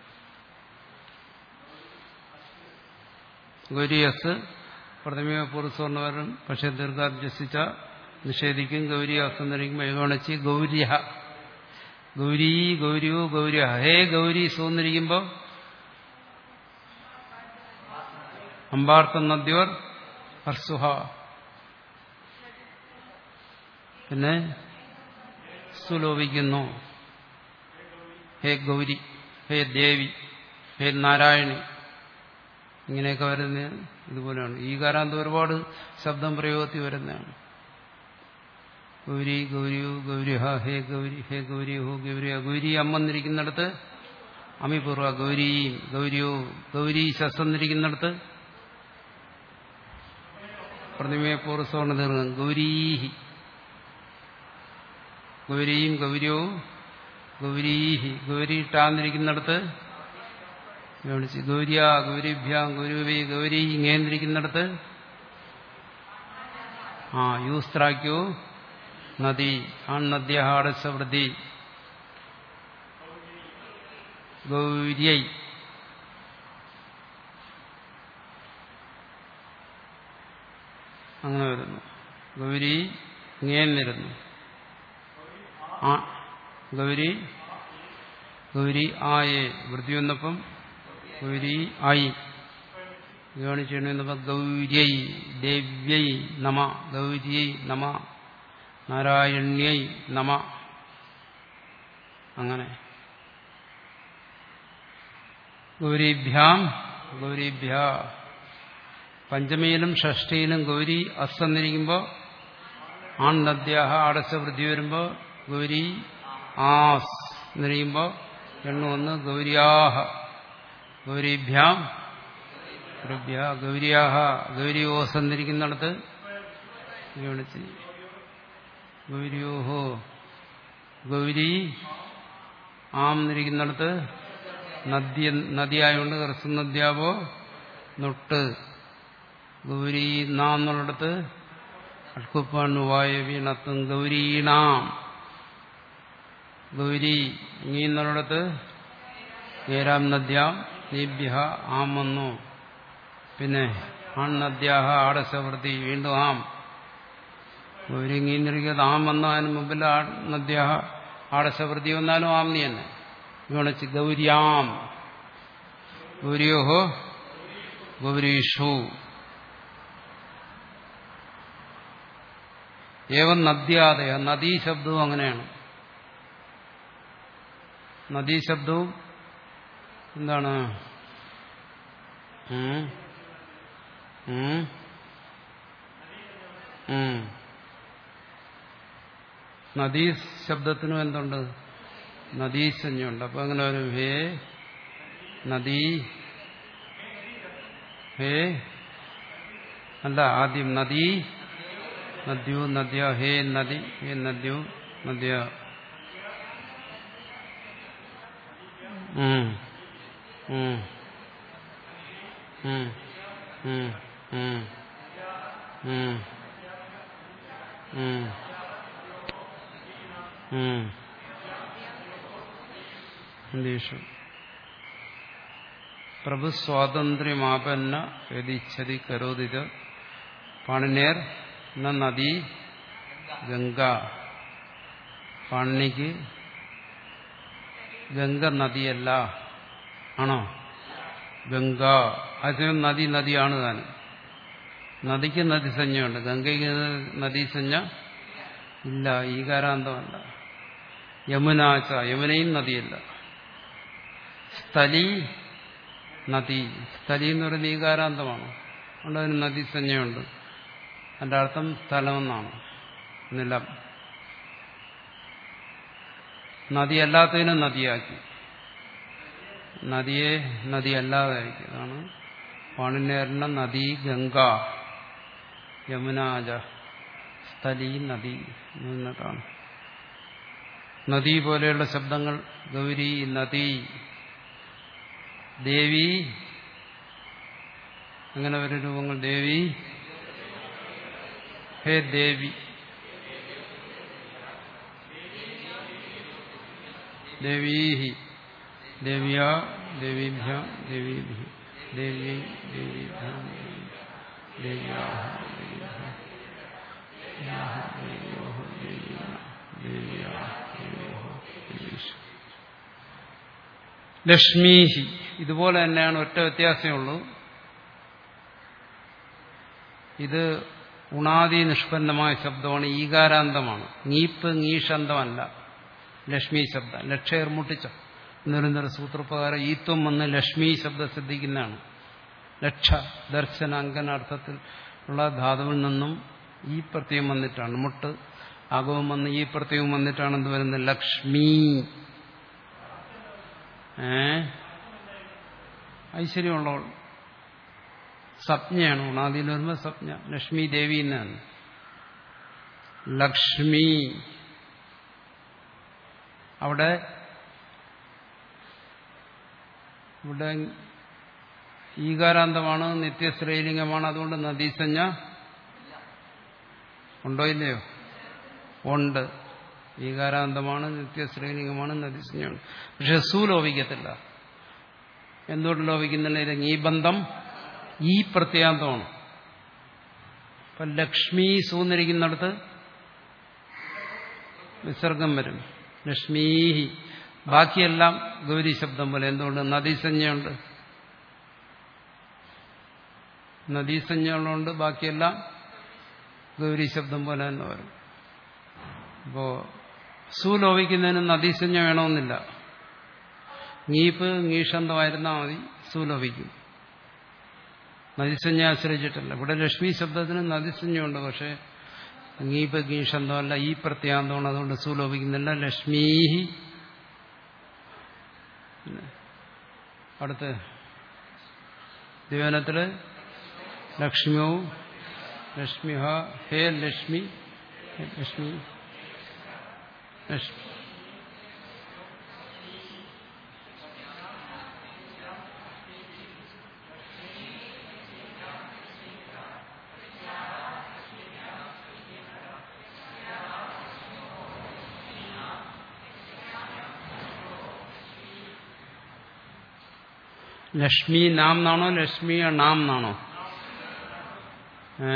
ഗൗരി എസ് പ്രഥമ പൂർവ്വസ്വർണ്ണ വരും പക്ഷെ ദീർഘാജസിച്ച നിഷേധിക്കും ഗൗരി എസ് എന്നിരിക്കുമ്പോൾ ഏകോണച്ചി ഗൗരിയ ഗൗരി ഗൗരിയോ ഗൗരിയ ഹേ ഗൗരി സൂന്നിരിക്കുമ്പോൾ അമ്പാർത്ഥം നദ്യോർ ഹർസുഹ പിന്നെ സുലോപിക്കുന്നു ഹേ ഗൗരി ഹേ ദേവി ഹേ നാരായണി ഇങ്ങനെയൊക്കെ വരുന്ന ഇതുപോലെയാണ് ഈ കാരാന്ത് ഒരുപാട് ശബ്ദം പ്രയോഗത്തിൽ വരുന്നതാണ് ഗൗരി ഗൗരിയോ ഗൗരി ഹ ഹേ ഗൗരി ഹേ ഗൗരി ഹോ ഗൗരി ഗൗരി അമ്മന്നിരിക്കുന്നിടത്ത് അമിപൂർവ ഗൗരിയും ഗൗരിയോ ഗൗരി ശസ്സന്നിരിക്കുന്നിടത്ത് പ്രതിമയെ പൂർവ്വസവർണ്ണ ദീർഘം ഗൗരീഹി ഗൗരിയും ഗൗരിയോ ഗൗരീഹി ഗൗരി ടാന്നിരിക്കുന്നിടത്ത് ഗൗരിച്ച് ഗൗരിയ ഗൗരിഭ്യാം ഗൗരവി ഗൗരി ഇങ്ങേന്നിരിക്കുന്നിടത്ത് ആ യൂസ്ത്രാക്യോ നദി ആൺ നദ്യഹാടസവൃതി ഗൗര്യൈ അങ്ങനെ വരുന്നു ഗൗരി ഇങ്ങേന്നിരുന്നു ആ ഗൗരി ഗൗരി ആയേ വൃത്തി വന്നപ്പം ഗൗരി ആയി ഗവണിച്ചെണ്ണുന്നപ്പം ഗൗര്യൈ ദേവ്യൈ നമ ഗൗര്യൈ നമ നാരായണ്യൈ നമ അങ്ങനെ ഗൗരിഭ്യാം ഗൗരിഭ്യ പഞ്ചമിയിലും ഷഷ്ടിയിലും ഗൗരി അസ്സന്നിരിക്കുമ്പോൾ ആൺ നദ്യാഹ അടച്ച വൃദ്ധി വരുമ്പോൾ ഗൗരി ആസ് എന്നിരിക്കുമ്പോൾ എണ്ണു ഒന്ന് ഗൗരിയാഹ ഗൗരിഭ്യാം ഗൗരിഭ്യ ഗൗരിയാഹ ഗൗരി ഓസ് എന്നിരിക്കുന്നിടത്ത് വിളിച്ച് ഗൗരിയോഹോ ഗൗരി ആം എന്നിരിക്കുന്നിടത്ത് നദ്യ നദിയായോണ്ട് ഹ്രസ്വ നദ്യാവോ നൊട്ട് ഗൗരി നാന്നുള്ളിടത്ത് അഷ്കുപ്പാണ് വായ വീണത്തും ഗൗരീണാം ഗൗരി ഇങ്ങീന്നുള്ളിടത്ത് ഏരാം നദ്യാം നീഭ്യ ആം വന്നു പിന്നെ ആൺ നദ്യാഹ ആടസവൃത്തി വീണ്ടും ആം ഗൗരി ഇങ്ങീന്നിരിക്കുന്നത് ആം വന്നു അതിന് മുമ്പിൽ നദ്യാഹ ആടസവൃത്തി വന്നാലും ആം നീ തന്നെ ഗുണിച്ച് ഗൗര്യാം ഗൗരിയോഹോ ഗൗരീഷു ഏവം നദ്യാദയ നദീശബ്ദവും അങ്ങനെയാണ് നദീശബ്ദവും എന്താണ് ഉം? ഉം? ഉം. നദീ ശബ്ദത്തിനും എന്തുണ്ട് നദീസഞ്ജുണ്ട് അപ്പൊ അങ്ങനെ ഒരു ഹേ നദീ ഹേ അല്ല ആദ്യം നദീ നദ്യോ നദ്യ ഹേ നദി ഹേ നദ്യോ നദ്യ ഉം. ഉം. ഉം. ഉം. ഉം. ഉം. ഉം. ഉം. അന്തരീക്ഷ പ്രഭു സ്വാതന്ത്ര്യമാപന്ന യതിച്ഛതി കരോതിത് പാണിനേർ എന്ന നദി ഗംഗ പാണിനിക്ക് ഗംഗ നദിയല്ല ആണോ ഗംഗ അതേസമയം നദി നദിയാണ് താൻ നദിക്ക് നദിസഞ്ജയുണ്ട് ഗംഗയ്ക്ക് നദീസഞ്ജ ഇല്ല ഈകാരാന്തമല്ല യമുനാച്ച യമുനയും നദിയല്ല സ്ഥലി നദി സ്ഥലി എന്ന് പറയുന്നത് ഈകാരാന്തമാണ് അതുകൊണ്ട് അതിന് നദീസഞ്ജയുണ്ട് അതിന്റെ അർത്ഥം സ്ഥലമെന്നാണ് നിലം നദിയല്ലാത്തതിനെ നദിയാക്കി നദിയെ നദിയല്ലാതാക്കി അതാണ് പാണിനേറിന നദി ഗംഗ യമുനാജ സ്ഥലി നദി എന്നിട്ടാണ് നദി പോലെയുള്ള ശബ്ദങ്ങൾ ഗൗരി നദി ദേവി അങ്ങനെ ഒരു രൂപങ്ങൾ ദേവി ഹേ ദേവി ദേവീഹി ദേവ്യ ദേവീഭ്യ ദേവീഭി ദേവി ദേവീഭ്യ ദേവ്യാ ലക്ഷ്മീഹി ഇതുപോലെ തന്നെയാണ് ഒറ്റ വ്യത്യാസമേ ഉള്ളൂ ഇത് ഉണാദി നിഷ്പന്നമായ ശബ്ദമാണ് ഈകാരാന്തമാണ് നീപ്പ് ngീഷന്തമല്ല ലക്ഷ്മി ശബ്ദം ലക്ഷേർ മുട്ടിച്ച എന്നൊരു സൂത്രപ്രകാരം ഈത്വം വന്ന് ലക്ഷ്മി ശബ്ദം ശ്രദ്ധിക്കുന്നതാണ് ലക്ഷ ദർശന അങ്കനാർത്ഥത്തിൽ ഉള്ള ധാതുവിൽ നിന്നും ഈ പ്രത്യയം വന്നിട്ടാണ് മുട്ട് ആഗവും വന്ന് ഈ പ്രത്യയം വന്നിട്ടാണ് എന്ത് വരുന്നത് ലക്ഷ്മി ഏ ഐശ്വര്യമുള്ളവൾ സപ്ഞയാണ് ഉണാദിയിൽ വരുമ്പോൾ സപ്ഞ ലക്ഷ്മി ദേവി എന്നാണ് ലക്ഷ്മി അവിടെ ഇവിടെ ഈകാരാന്തമാണ് നിത്യശ്രീലിംഗമാണ് അതുകൊണ്ട് നദീസഞ്ജ ഉണ്ടോ ഇല്ലയോ ഉണ്ട് ഈകാരാന്തമാണ് നിത്യശ്രീലിംഗമാണ് നദീസഞ്ജയാണ് പക്ഷെ സു ലോപിക്കത്തില്ല എന്തുകൊണ്ട് ലോപിക്കുന്നില്ല ഇത് ഈ ബന്ധം ഈ പ്രത്യാന്തമാണ് ഇപ്പൊ ലക്ഷ്മി സൂന്നിരിക്കുന്നിടത്ത് വിസർഗം വരും ലക്ഷ്മീഹി ബാക്കിയെല്ലാം ഗൗരി ശബ്ദം പോലെ എന്തുകൊണ്ട് നദീസഞ്ജയുണ്ട് നദീസഞ്ജകളുണ്ട് ബാക്കിയെല്ലാം ഗൗരി ശബ്ദം പോലെ തന്നെ വരും അപ്പോ സുലോപിക്കുന്നതിന് നദീസഞ്ജ വേണമെന്നില്ല ngീപ്പ് ngീഷന്തമായിരുന്നാൽ മതി സുലോപിക്കും നദീസഞ്ജ ആശ്രയിച്ചിട്ടല്ല ഇവിടെ ലക്ഷ്മി ശബ്ദത്തിന് നദീസഞ്ജയുണ്ട് പക്ഷേ ngീപ്പ് ngീഷന്തമല്ല ഈ പ്രത്യാന്തമാണ് അതുകൊണ്ട് സുലോപിക്കുന്നില്ല ലക്ഷ്മീഹി അടുത്ത് ദിവനത്തില് ലക്ഷ്മിയോ ലക്ഷ്മിഹ ഹേ ലക്ഷ്മി ലക്ഷ്മി ലക്ഷ്മി ലക്ഷ്മി നാം എന്നാണോ ലക്ഷ്മി നാം എന്നാണോ ഏ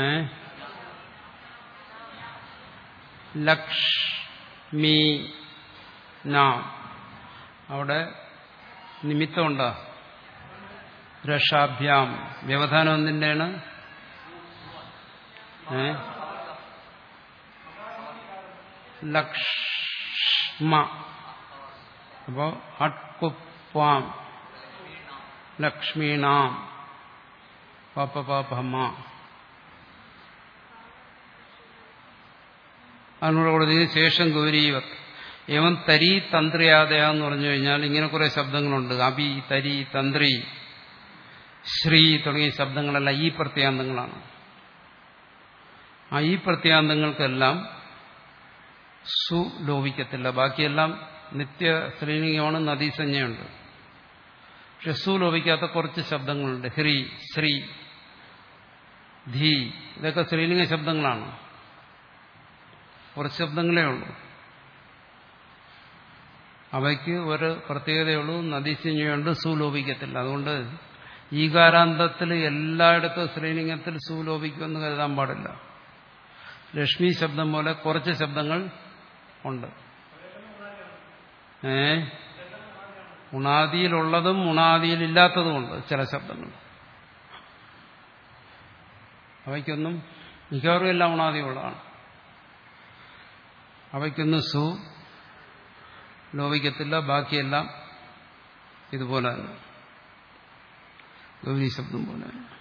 ലക്ഷ്മി നാം അവിടെ നിമിത്തമുണ്ടോ രക്ഷാഭ്യാം വ്യവധാനം എന്തിൻ്റെയാണ് ഏ ലക്ഷ്മ അപ്പോ അട്കുപ്പാം ലക്ഷ്മീണാം പാപ്പ അതിനോട് കൊടുത്തതിന് ശേഷം ഗൗരീവത് ഏവം തരി തന്ത്രിയാദയ എന്ന് പറഞ്ഞു കഴിഞ്ഞാൽ ഇങ്ങനെ കുറെ ശബ്ദങ്ങളുണ്ട് അബി തരി തന്ത്രി ശ്രീ തുടങ്ങിയ ശബ്ദങ്ങളെല്ലാം ഈ പ്രത്യാന്തങ്ങളാണ് ആ ഈ പ്രത്യാന്തങ്ങൾക്കെല്ലാം സു ലോപിക്കത്തില്ല ബാക്കിയെല്ലാം നിത്യ സ്ത്രീലിംഗമാണ് നദീസഞ്ജയുണ്ട് പക്ഷെ സു ലോപിക്കാത്ത കുറച്ച് ശബ്ദങ്ങളുണ്ട് ഹ്രീ ശ്രീ ധീ ഇതൊക്കെ സ്ത്രീലിംഗ ശബ്ദങ്ങളാണ് കുറച്ച് ശബ്ദങ്ങളേ ഉള്ളൂ അവയ്ക്ക് ഒരു പ്രത്യേകതയുള്ളൂ നദീസഞ്ജയുണ്ട് സു ലോപിക്കത്തില്ല അതുകൊണ്ട് ഈകാരാന്തത്തിൽ എല്ലായിടത്തും സ്ത്രീലിംഗത്തിൽ സു ലോപിക്കുമെന്ന് കരുതാൻ പാടില്ല ലക്ഷ്മി ശബ്ദം പോലെ കുറച്ച് ശബ്ദങ്ങൾ ഉണ്ട് ഏ ഉണാദിയിലുള്ളതും ഉണാദിയിലില്ലാത്തതുമുണ്ട് ചില ശബ്ദങ്ങൾ അവയ്ക്കൊന്നും മിക്കവാറും എല്ലാം ഉണാദിയുള്ളതാണ് അവയ്ക്കൊന്നും സു ലോപിക്കത്തില്ല ബാക്കിയെല്ലാം ഇതുപോലെ തന്നെ ഗൗരി ശബ്ദം പോലെ തന്നെ